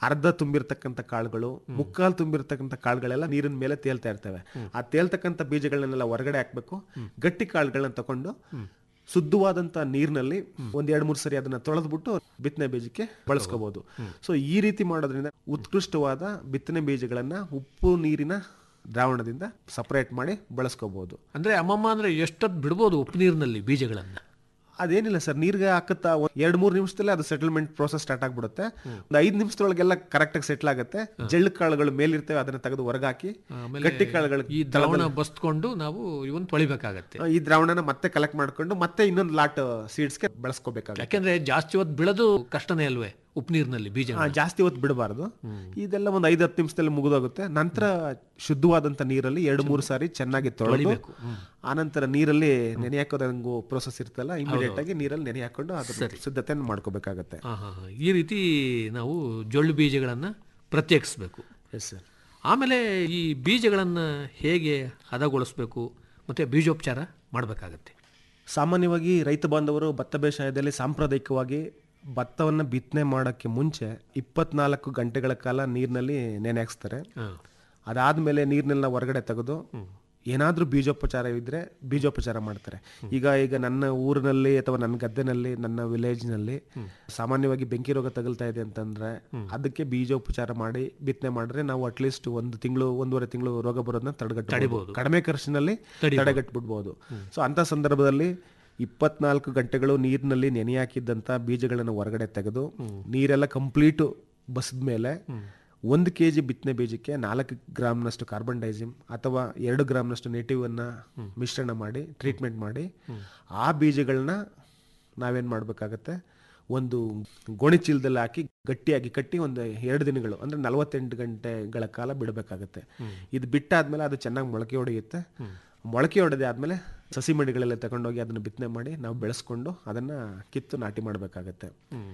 ಅರ್ಧ ತುಂಬಿರ್ತಕ್ಕಂಥ ಕಾಳುಗಳು ಮುಕ್ಕಾಲು ತುಂಬಿರ್ತಕ್ಕಂಥ ಕಾಳುಗಳೆಲ್ಲ ನೀರಿನ ಮೇಲೆ ತೇಲ್ತಾ ಇರ್ತವೆ ಆ ತೇಲ್ತಕ್ಕಂಥ ಬೀಜಗಳನ್ನೆಲ್ಲ ಹೊರಗಡೆ ಹಾಕ್ಬೇಕು ಗಟ್ಟಿ ಕಾಳುಗಳನ್ನ ತಕೊಂಡು ಶುದ್ಧವಾದಂತ ನೀರಿನಲ್ಲಿ ಒಂದ್ ಎರಡ್ ಮೂರು ಸರಿ ಅದನ್ನ ತೊಳೆದ್ಬಿಟ್ಟು ಬಿತ್ತನೆ ಬೀಜಕ್ಕೆ ಬಳಸ್ಕೋಬಹುದು ಸೊ ಈ ರೀತಿ ಮಾಡೋದ್ರಿಂದ ಉತ್ಕೃಷ್ಟವಾದ ಬಿತ್ತನೆ ಬೀಜಗಳನ್ನ ಉಪ್ಪು ನೀರಿನ ದ್ರಾವಣದಿಂದ ಸಪರೇಟ್ ಮಾಡಿ ಬಳಸ್ಕೋಬಹುದು ಅಂದ್ರೆ ಅಮ್ಮಮ್ಮ ಅಂದ್ರೆ ಎಷ್ಟೊತ್ತು ಬಿಡ್ಬೋದು ಉಪ್ಪು ನೀರಿನಲ್ಲಿ ಬೀಜಗಳನ್ನ ಅದೇನಿಲ್ಲ ಸರ್ ನೀರ್ಗೆ ಹಾಕುತ್ತಾ ಒಂದ್ ಎರಡ್ ಮೂರು ನಿಮಿಷದಲ್ಲೇ ಅದು ಸೆಟಲ್ಮೆಂಟ್ ಪ್ರೋಸೆಸ್ ಸ್ಟಾರ್ಟ್ ಆಗ್ಬಿಡುತ್ತೆ ಒಂದು ಐದು ನಿಮಿಷದೊಳಗೆಲ್ಲ ಕರೆಕ್ಟ್ ಆಗಿ ಸೆಟ್ಲ್ ಆಗುತ್ತೆ ಜಳ್ಳು ಕಾಳುಗಳು ಮೇಲಿರ್ತವೆ ಅದನ್ನ ತೆಗೆದು ಹೊರಗಾಕಿ ಆಮೇಲೆ ಗಟ್ಟಿ ಕಾಳುಗಳು ಈ ದ್ರಾವಣ ಬಸ್ಕೊಂಡು ನಾವು ಇವನ್ ತೊಳಿಬೇಕಾಗತ್ತೆ ಈ ದ್ರಾವಣನ ಮತ್ತೆ ಕಲೆಕ್ಟ್ ಮಾಡ್ಕೊಂಡು ಮತ್ತೆ ಇನ್ನೊಂದು ಲಾಟ್ ಸೀಡ್ಸ್ಗೆ ಬಳಸ್ಕೋಬೇಕಾಗುತ್ತೆ ಯಾಕೆಂದ್ರೆ ಜಾಸ್ತಿ ಹೊತ್ತು ಬೀಳೋದು ಕಷ್ಟನೇ ಅಲ್ವೇ ಉಪ್ಪು ನೀರಿನಲ್ಲಿ ಬೀಜ ಆ, ಜಾಸ್ತಿ ಹೊತ್ತು ಬಿಡಬಾರ್ದು ಇದೆಲ್ಲ ಒಂದು ಐದು ಹತ್ತು ನಿಮಿಷದಲ್ಲಿ ಮುಗಿದೋಗುತ್ತೆ ನಂತರ ಶುದ್ಧವಾದಂತ ನೀರಲ್ಲಿ ಎರಡು ಮೂರು ಸಾರಿ ಚೆನ್ನಾಗಿ ತೊಳೆದು ತೊಳಿಬೇಕು. ಆನಂತರ ನೀರಲ್ಲಿ ನೆನೆ ಹಾಕೋದಂಗು ಪ್ರೋಸೆಸ್ ಇರ್ತಲ್ಲ ಇಮಿಡಿಯೇಟ್ ಆಗಿ ನೀರಲ್ಲಿ ನೆನೆ ಹಾಕೊಂಡು ಅದ್ರ ಸಿದ್ಧತೆಯನ್ನು ಮಾಡ್ಕೋಬೇಕಾಗತ್ತೆ ಹಾ, ಹಾ, ಹಾ. ಈ ರೀತಿ ನಾವು ಜೊಳ್ಳು ಬೀಜಗಳನ್ನು ಪ್ರತ್ಯೇಕಿಸ್ಬೇಕು ಎಸ್ ಸರ್ ಆಮೇಲೆ ಈ ಬೀಜಗಳನ್ನು ಹೇಗೆ ಹದಗೊಳಿಸ್ಬೇಕು ಮತ್ತು ಬೀಜೋಪಚಾರ ಮಾಡಬೇಕಾಗತ್ತೆ ಸಾಮಾನ್ಯವಾಗಿ ರೈತ ಬಾಂಧವರು ಭತ್ತ ಬೇಸಾಯದಲ್ಲಿ ಸಾಂಪ್ರದಾಯಿಕವಾಗಿ ಭತ್ತವನ್ನು ಬಿತ್ತನೆ ಮಾಡೋಕ್ಕೆ ಮುಂಚೆ ಇಪ್ಪತ್ನಾಲ್ಕು ಗಂಟೆಗಳ ಕಾಲ ನೀರಿನಲ್ಲಿ ನೆನೆ ಹಾಕ್ಸ್ತಾರೆ ಅದಾದಮೇಲೆ ನೀರನ್ನೆಲ್ಲ ಹೊರಗಡೆ ತೆಗೆದು ಏನಾದರೂ ಬೀಜೋಪಚಾರ ಇದ್ದರೆ ಬೀಜೋಪಚಾರ ಮಾಡ್ತಾರೆ ಈಗ ಈಗ ನನ್ನ ಊರಿನಲ್ಲಿ ಅಥವಾ ನನ್ನ ಗದ್ದೆನಲ್ಲಿ ನನ್ನ ವಿಲೇಜ್ನಲ್ಲಿ ಸಾಮಾನ್ಯವಾಗಿ ಬೆಂಕಿ ರೋಗ ತಗಲ್ತಾ ಇದೆ ಅಂತಂದ್ರೆ ಅದಕ್ಕೆ ಬೀಜೋಪಚಾರ ಮಾಡಿ ಬಿತ್ತನೆ ಮಾಡಿದ್ರೆ ನಾವು ಅಟ್ಲೀಸ್ಟ್ ಒಂದು ತಿಂಗಳು ಒಂದೂವರೆ ತಿಂಗಳು ರೋಗ ಬರೋದನ್ನ ತಡೆಗಟ್ಟಬಹುದು ಕಡಿಮೆ ಖರ್ಚಿನಲ್ಲಿ ತಡೆಗಟ್ಟಬಿಡ್ಬೋದು ಸೊ ಅಂತ ಸಂದರ್ಭದಲ್ಲಿ ಇಪ್ಪತ್ನಾಲ್ಕು ಗಂಟೆಗಳು ನೀರಿನಲ್ಲಿ ನೆನೆ ಹಾಕಿದ್ದಂಥ ಬೀಜಗಳನ್ನು ಹೊರಗಡೆ ತೆಗೆದು ನೀರೆಲ್ಲ ಕಂಪ್ಲೀಟು ಬಸಿದ ಮೇಲೆ ಒಂದು ಕೆ ಜಿ ಬಿತ್ತನೆ ಬೀಜಕ್ಕೆ ನಾಲ್ಕು ಗ್ರಾಮ್ನಷ್ಟು ಕಾರ್ಬನ್ ಡೈಸಿಮ್ ಅಥವಾ ಎರಡು ಗ್ರಾಮ್ನಷ್ಟು ನೇಟಿವ್ ಅನ್ನ ಮಿಶ್ರಣ ಮಾಡಿ ಟ್ರೀಟ್ಮೆಂಟ್ ಮಾಡಿ ಆ ಬೀಜಗಳನ್ನ ನಾವೇನು ಮಾಡಬೇಕಾಗತ್ತೆ ಒಂದು ಗೋಣಿ ಚೀಲದಲ್ಲಿ ಹಾಕಿ ಗಟ್ಟಿಯಾಗಿ ಕಟ್ಟಿ ಒಂದು ಎರಡು ದಿನಗಳು ಅಂದ್ರೆ ನಲವತ್ತೆಂಟು ಗಂಟೆಗಳ ಕಾಲ ಬಿಡಬೇಕಾಗತ್ತೆ ಇದು ಬಿಟ್ಟಾದ್ಮೇಲೆ ಅದು ಚೆನ್ನಾಗಿ ಮೊಳಕೆ ಹೊಡೆಯುತ್ತೆ ಮೊಳಕೆ ಹೊಡೆದೇ ಆದ್ಮೇಲೆ ಸಸಿ ಮಡಿಗಳೆಲ್ಲ ತಗೊಂಡೋಗಿ ಅದನ್ನು ಬಿತ್ತನೆ ಮಾಡಿ ನಾವು ಬೆಳೆಸ್ಕೊಂಡು ಅದನ್ನ ಕಿತ್ತು ನಾಟಿ ಮಾಡಬೇಕಾಗತ್ತೆ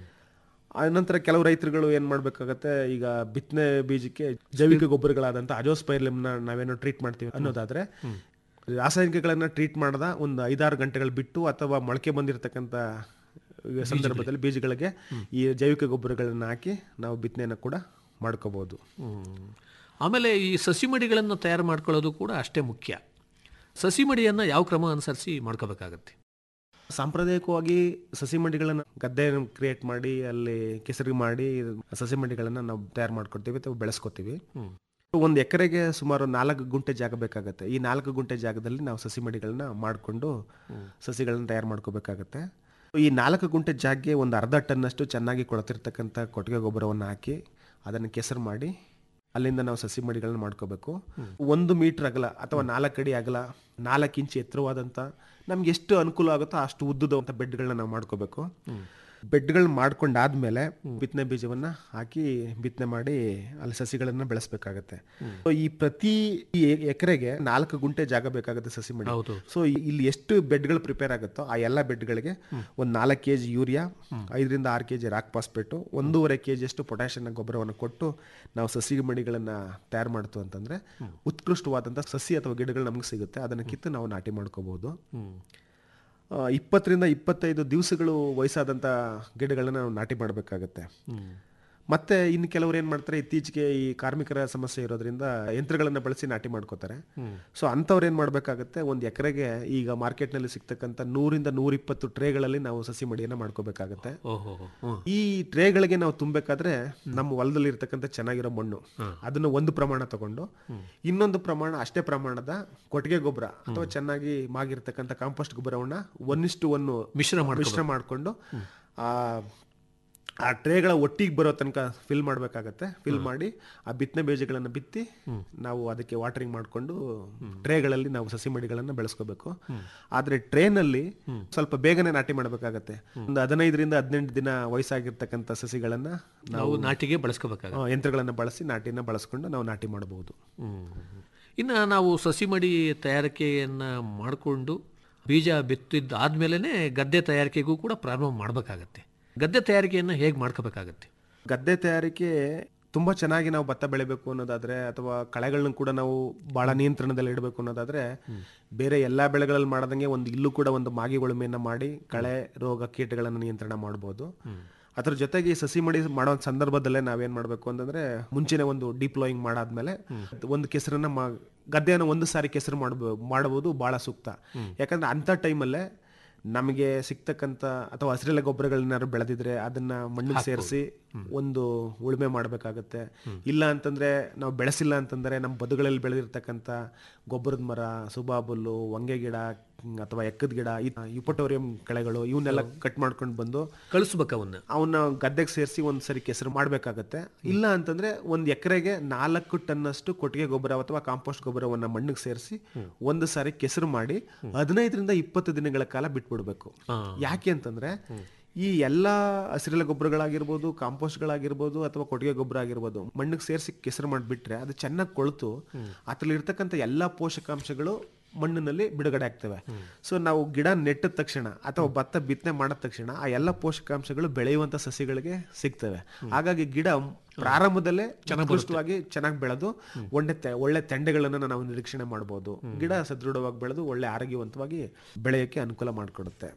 ಆನಂತರ ಕೆಲವು ರೈತರುಗಳು ಏನ್ ಮಾಡ್ಬೇಕಾಗತ್ತೆ ಈಗ ಬಿತ್ತನೆ ಬೀಜಕ್ಕೆ ಜೈವಿಕ ಗೊಬ್ಬರಗಳಾದಂತ ಅಜೋಸ್ಪೈರ್ಲಿಮ್ನ ನಾವೇನೋ ಟ್ರೀಟ್ ಮಾಡ್ತೀವಿ ಅನ್ನೋದಾದ್ರೆ ರಾಸಾಯನಿಕಗಳನ್ನ ಟ್ರೀಟ್ ಮಾಡದ ಒಂದು ಐದಾರು ಗಂಟೆಗಳು ಬಿಟ್ಟು ಅಥವಾ ಮೊಳಕೆ ಬಂದಿರತಕ್ಕಂತ ಸಂದರ್ಭದಲ್ಲಿ ಬೀಜಗಳಿಗೆ ಈ ಜೈವಿಕ ಗೊಬ್ಬರಗಳನ್ನ ಹಾಕಿ ನಾವು ಬಿತ್ತನೆಯನ್ನು ಕೂಡ ಮಾಡ್ಕೋಬಹುದು ಆಮೇಲೆ ಈ ಸಸಿ ಮಡಿಗಳನ್ನು ತಯಾರು ಮಾಡ್ಕೊಳ್ಳೋದು ಕೂಡ ಅಷ್ಟೇ ಮುಖ್ಯ ಸಸಿ ಮಡಿಯನ್ನು ಯಾವ ಕ್ರಮ ಅನುಸರಿಸಿ ಮಾಡ್ಕೋಬೇಕಾಗತ್ತೆ ಸಾಂಪ್ರದಾಯಿಕವಾಗಿ ಸಸಿ ಮಂಡಿಗಳನ್ನು ಗದ್ದೆ ಕ್ರಿಯೇಟ್ ಮಾಡಿ ಅಲ್ಲಿ ಕೆಸರು ಮಾಡಿ ಸಸಿ ಮಂಡಿಗಳನ್ನು ನಾವು ತಯಾರು ಮಾಡ್ಕೊಡ್ತೀವಿ ಅಥವಾ ಬೆಳೆಸ್ಕೊತೀವಿ ಒಂದು ಎಕರೆಗೆ ಸುಮಾರು ನಾಲ್ಕು ಗುಂಟೆ ಜಾಗ ಬೇಕಾಗತ್ತೆ ಈ ನಾಲ್ಕು ಗುಂಟೆ ಜಾಗದಲ್ಲಿ ನಾವು ಸಸಿ ಮಡಿಗಳನ್ನ ಮಾಡಿಕೊಂಡು ಸಸಿಗಳನ್ನ ತಯಾರು ಮಾಡ್ಕೋಬೇಕಾಗತ್ತೆ ಈ ನಾಲ್ಕು ಗುಂಟೆ ಜಾಗಕ್ಕೆ ಒಂದು ಅರ್ಧ ಟನ್ನಷ್ಟು ಚೆನ್ನಾಗಿ ಕೊಳತಿರ್ತಕ್ಕಂಥ ಕೊಟ್ಟಿಗೆ ಗೊಬ್ಬರವನ್ನು ಹಾಕಿ ಅದನ್ನು ಕೆಸರು ಮಾಡಿ ಅಲ್ಲಿಂದ ನಾವು ಸಸಿ ಮಡಿಗಳನ್ನ ಮಾಡ್ಕೋಬೇಕು ಒಂದು ಮೀಟರ್ ಅಗಲ ಅಥವಾ ನಾಲ್ಕು ಅಡಿ ಅಗಲ ನಾಲ್ಕು ಇಂಚು ಎತ್ತರವಾದಂಥ ನಮ್ಗೆ ಎಷ್ಟು ಅನುಕೂಲ ಆಗುತ್ತೋ ಅಷ್ಟು ಉದ್ದದಂಥ ಬೆಡ್ಗಳನ್ನ ನಾವು ಮಾಡ್ಕೋಬೇಕು ಬೆಡ್ಗಳನ್ನ ಮಾಡ್ಕೊಂಡಾದ್ಮೇಲೆ ಬಿತ್ತನೆ ಬೀಜವನ್ನ ಹಾಕಿ ಬಿತ್ತನೆ ಮಾಡಿ ಅಲ್ಲಿ ಸಸಿಗಳನ್ನ ಬೆಳೆಸ್ಬೇಕಾಗತ್ತೆ ಸೊ ಈ ಪ್ರತಿ ಎಕರೆಗೆ ನಾಲ್ಕು ಗುಂಟೆ ಜಾಗ ಬೇಕಾಗುತ್ತೆ ಸಸಿ ಮಡಿ ಸೊ ಇಲ್ಲಿ ಎಷ್ಟು ಬೆಡ್ಗಳು ಪ್ರಿಪೇರ್ ಆಗುತ್ತೋ ಆ ಎಲ್ಲ ಬೆಡ್ಗಳಿಗೆ ಒಂದು ನಾಲ್ಕು ಕೆ ಜಿ ಯೂರಿಯಾ ಐದರಿಂದ ಆರು ಕೆ ಜಿ ರಾಕ್ ಪಾಸ್ಪೇಟು ಒಂದೂವರೆ ಕೆ ಜಿ ಅಷ್ಟು ಪೊಟ್ಯಾಷಿಯಂ ಗೊಬ್ಬರವನ್ನು ಕೊಟ್ಟು ನಾವು ಸಸಿ ಮಡಿಗಳನ್ನ ತಯಾರು ಮಾಡ್ತು ಅಂತಂದ್ರೆ ಉತ್ಕೃಷ್ಟವಾದಂಥ ಸಸಿ ಅಥವಾ ಗಿಡಗಳು ನಮ್ಗೆ ಸಿಗುತ್ತೆ ಅದನ್ನ ಕಿತ್ತು ನಾವು ನಾಟಿ ಮಾಡ್ಕೋಬಹುದು ಆ, ಇಪ್ಪತ್ತರಿಂದ ಇಪ್ಪತ್ತೈದು ದಿವಸಗಳು ವಯಸ್ಸಾದಂಥ ಗಿಡಗಳನ್ನ ನಾವು ನಾಟಿ ಮಾಡಬೇಕಾಗತ್ತೆ ಮತ್ತೆ ಇನ್ನು ಕೆಲವರು ಏನ್ ಮಾಡ್ತಾರೆ ಇತ್ತೀಚೆಗೆ ಈ ಕಾರ್ಮಿಕರ ಸಮಸ್ಯೆ ಇರೋದ್ರಿಂದ ಯಂತ್ರಗಳನ್ನ ಬಳಸಿ ನಾಟಿ ಮಾಡ್ಕೋತಾರೆ ಸೊ ಅಂಥವ್ರು ಏನ್ ಮಾಡ್ಬೇಕಾಗತ್ತೆ ಒಂದು ಎಕರೆಗೆ ಈಗ ಮಾರ್ಕೆಟ್ನಲ್ಲಿ ಸಿಗ್ತಕ್ಕಂಥ ನೂರಿಂದ ನೂರಿಪ್ಪತ್ತು ಟ್ರೇಗಳಲ್ಲಿ ನಾವು ಸಸಿ ಮಡಿಯನ್ನ ಮಾಡ್ಕೋಬೇಕಾಗತ್ತೆ ಓಹೋ ಹ್ಮ್. ಈ ಟ್ರೇಗಳಿಗೆ ನಾವು ತುಂಬಬೇಕಾದ್ರೆ ನಮ್ಮ ಹೊಲದಲ್ಲಿ ಇರ್ತಕ್ಕಂಥ ಚೆನ್ನಾಗಿರೋ ಮಣ್ಣು ಅದನ್ನ ಒಂದು ಪ್ರಮಾಣ ತಗೊಂಡು ಇನ್ನೊಂದು ಪ್ರಮಾಣ ಅಷ್ಟೇ ಪ್ರಮಾಣದ ಕೊಟ್ಟಿಗೆ ಗೊಬ್ಬರ ಅಥವಾ ಚೆನ್ನಾಗಿ ಮಾಗಿರ್ತಕ್ಕಂಥ ಕಾಂಪೋಸ್ಟ್ ಗೊಬ್ಬರವನ್ನ ಒನ್ನಿಷ್ಟು ಒನ್ ಮಿಶ್ರ ಮಾಡ್ಕೊಬೇಕು. ಮಿಶ್ರ ಮಾಡಿಕೊಂಡು ಆ ಆ ಟ್ರೇಗಳ ಒಟ್ಟಿಗೆ ಬರೋ ತನಕ ಫಿಲ್ ಮಾಡಬೇಕಾಗತ್ತೆ ಫಿಲ್ ಮಾಡಿ ಆ ಬಿತ್ತನೆ ಬೀಜಗಳನ್ನು ಬಿತ್ತಿ ನಾವು ಅದಕ್ಕೆ ವಾಟರಿಂಗ್ ಮಾಡಿಕೊಂಡು ಟ್ರೇಗಳಲ್ಲಿ ನಾವು ಸಸಿ ಮಡಿಗಳನ್ನು ಬೆಳೆಸ್ಕೋಬೇಕು ಆದ್ರೆ ಟ್ರೇನಲ್ಲಿ ಸ್ವಲ್ಪ ಬೇಗನೆ ನಾಟಿ ಮಾಡಬೇಕಾಗತ್ತೆ ಒಂದು ಹದಿನೈದರಿಂದ ಹದಿನೆಂಟು ದಿನ ವಯಸ್ಸಾಗಿರ್ತಕ್ಕಂಥ ಸಸಿಗಳನ್ನ ನಾವು ನಾಟಿಗೆ ಬಳಸ್ಕೋಬೇಕಾಗತ್ತೆ ಆ, ಯಂತ್ರಗಳನ್ನ ಬಳಸಿ ನಾಟಿನ ಬಳಸ್ಕೊಂಡು ನಾವು ನಾಟಿ ಮಾಡಬಹುದು ಇನ್ನು ನಾವು ಸಸಿ ಮಡಿ ತಯಾರಿಕೆಯನ್ನು ಮಾಡಿಕೊಂಡು ಬೀಜ ಬಿತ್ತಿದ್ದು ಆದಮೇಲೆ ಗದ್ದೆ ತಯಾರಿಕೆಗೂ ಕೂಡ ಪ್ರಾರಂಭ ಮಾಡಬೇಕಾಗತ್ತೆ ಗದ್ದೆ ತಯಾರಿಕೆಯನ್ನು ಹೇಗೆ ಮಾಡ್ಕೋಬೇಕಾಗತ್ತೆ ಗದ್ದೆ ತಯಾರಿಕೆ ತುಂಬಾ ಚೆನ್ನಾಗಿ ನಾವು ಭತ್ತ ಬೆಳಿಬೇಕು ಅನ್ನೋದಾದ್ರೆ ಅಥವಾ ಕಳೆಗಳನ್ನ ಕೂಡ ನಾವು ಬಹಳ ನಿಯಂತ್ರಣದಲ್ಲಿ ಇಡಬೇಕು ಅನ್ನೋದಾದ್ರೆ ಬೇರೆ ಎಲ್ಲಾ ಬೆಳೆಗಳಲ್ಲಿ ಮಾಡದಂಗೆ ಒಂದು ಇಲ್ಲೂ ಕೂಡ ಒಂದು ಮಾಗಿ ಉಳುಮೆಯನ್ನ ಮಾಡಿ ಕಳೆ ರೋಗ ಕೀಟಗಳನ್ನು ನಿಯಂತ್ರಣ ಮಾಡಬಹುದು ಅದ್ರ ಜೊತೆಗೆ ಈ ಸಸಿ ಮಡಿ ಮಾಡೋ ಸಂದರ್ಭದಲ್ಲೇ ನಾವೇನ್ ಮಾಡಬೇಕು ಅಂತಂದ್ರೆ ಮುಂಚೆನೆ ಒಂದು ಡಿಪ್ಲೋಯಿಂಗ್ ಮಾಡಾದ್ಮೇಲೆ ಒಂದು ಕೆಸರನ್ನ ಮಾ ಗದ್ದೆಯನ್ನು ಒಂದು ಸಾರಿ ಕೆಸರು ಮಾಡಬಹುದು ಮಾಡಬಹುದು ಬಹಳ ಸೂಕ್ತ ಯಾಕಂದ್ರೆ ಅಂತ ಟೈಮಲ್ಲೇ ನಮಗೆ ಸಿಗ್ತಕ್ಕಂಥ ಅಥವಾ ಹಸಿರೆಲೆ ಗೊಬ್ಬರಗಳನ್ನಾರು ಬೆಳೆದಿದ್ರೆ ಅದನ್ನ ಮಣ್ಣಿಗೆ ಸೇರಿಸಿ ಒಂದು ಉಳುಮೆ ಮಾಡಬೇಕಾಗತ್ತೆ ಇಲ್ಲ ಅಂತಂದ್ರೆ ನಾವು ಬೆಳೆಸಿಲ್ಲ ಅಂತಂದ್ರೆ ನಮ್ಮ ಬದುಗಳಲ್ಲಿ ಬೆಳೆದಿರ್ತಕ್ಕಂಥ ಗೊಬ್ಬರದ ಮರ ಸುಬಾಬುಲ್ಲು ಹೊಂಗೆ ಗಿಡ ಹ್ಮ್, ಅಥವಾ ಎಕ್ಕದ ಗಿಡ ಯುಪಟೋರಿಯಂ ಕಳೆಗಳು ಇವನ್ನೆಲ್ಲ ಕಟ್ ಮಾಡ್ಕೊಂಡು ಬಂದು ಕಳಿಸ್ಬೇಕು ಅವನ್ನ ಅವನ್ನ ಗದ್ದೆಗೆ ಸೇರಿಸಿ ಒಂದ್ ಸರಿ ಕೆಸರು ಮಾಡಬೇಕಾಗತ್ತೆ ಇಲ್ಲ ಅಂತಂದ್ರೆ ಒಂದ್ ಎಕರೆಗೆ ನಾಲ್ಕು ಟನ್ನಷ್ಟು ಕೊಟ್ಟಿಗೆ ಗೊಬ್ಬರ ಅಥವಾ ಕಾಂಪೋಸ್ಟ್ ಗೊಬ್ಬರವನ್ನ ಮಣ್ಣಿಗೆ ಸೇರಿಸಿ ಒಂದು ಸಾರಿ ಕೆಸರು ಮಾಡಿ ಹದಿನೈದರಿಂದ ಇಪ್ಪತ್ತು ದಿನಗಳ ಕಾಲ ಬಿಟ್ಬಿಡ್ಬೇಕು ಯಾಕೆ ಅಂತಂದ್ರೆ ಈ ಎಲ್ಲಾ ಹಸಿರೆಲೆ ಗೊಬ್ಬರಗಳಾಗಿರ್ಬೋದು ಕಾಂಪೋಸ್ಟ್ಗಳಾಗಿರ್ಬೋದು ಅಥವಾ ಕೊಟ್ಟಿಗೆ ಗೊಬ್ಬರ ಆಗಿರ್ಬೋದು ಮಣ್ಣಿಗೆ ಸೇರಿಸಿ ಕೆಸರು ಮಾಡಿಬಿಟ್ರೆ ಅದು ಚೆನ್ನಾಗಿ ಕೊಳ್ತು ಅದ್ರಲ್ಲಿ ಇರ್ತಕ್ಕಂಥ ಎಲ್ಲಾ ಪೋಷಕಾಂಶಗಳು ಮಣ್ಣಿನಲ್ಲಿ ಬಿಡುಗಡೆ ಆಗ್ತವೆ ಸೊ ನಾವು ಗಿಡ ನೆಟ್ಟ ತಕ್ಷಣ ಅಥವಾ ಭತ್ತ ಬಿತ್ತನೆ ಮಾಡಿದ ತಕ್ಷಣ ಆ ಎಲ್ಲ ಪೋಷಕಾಂಶಗಳು ಬೆಳೆಯುವಂತ ಸಸಿಗಳಿಗೆ ಸಿಗ್ತವೆ ಹಾಗಾಗಿ ಗಿಡ ಪ್ರಾರಂಭದಲ್ಲೇ ಉತ್ಕೃಷ್ಟವಾಗಿ ಚೆನ್ನಾಗಿ ಬೆಳೆದು ಒಳ್ಳೆ ತೆ- ಒಳ್ಳೆ ತೆಂಡೆಗಳನ್ನ ನಾವು ನಿರೀಕ್ಷಣೆ ಮಾಡಬಹುದು ಗಿಡ ಸದೃಢವಾಗಿ ಬೆಳೆದು ಒಳ್ಳೆ ಆರೋಗ್ಯವಂತವಾಗಿ ಬೆಳೆಯಕ್ಕೆ ಅನುಕೂಲ ಮಾಡಿಕೊಡುತ್ತೆ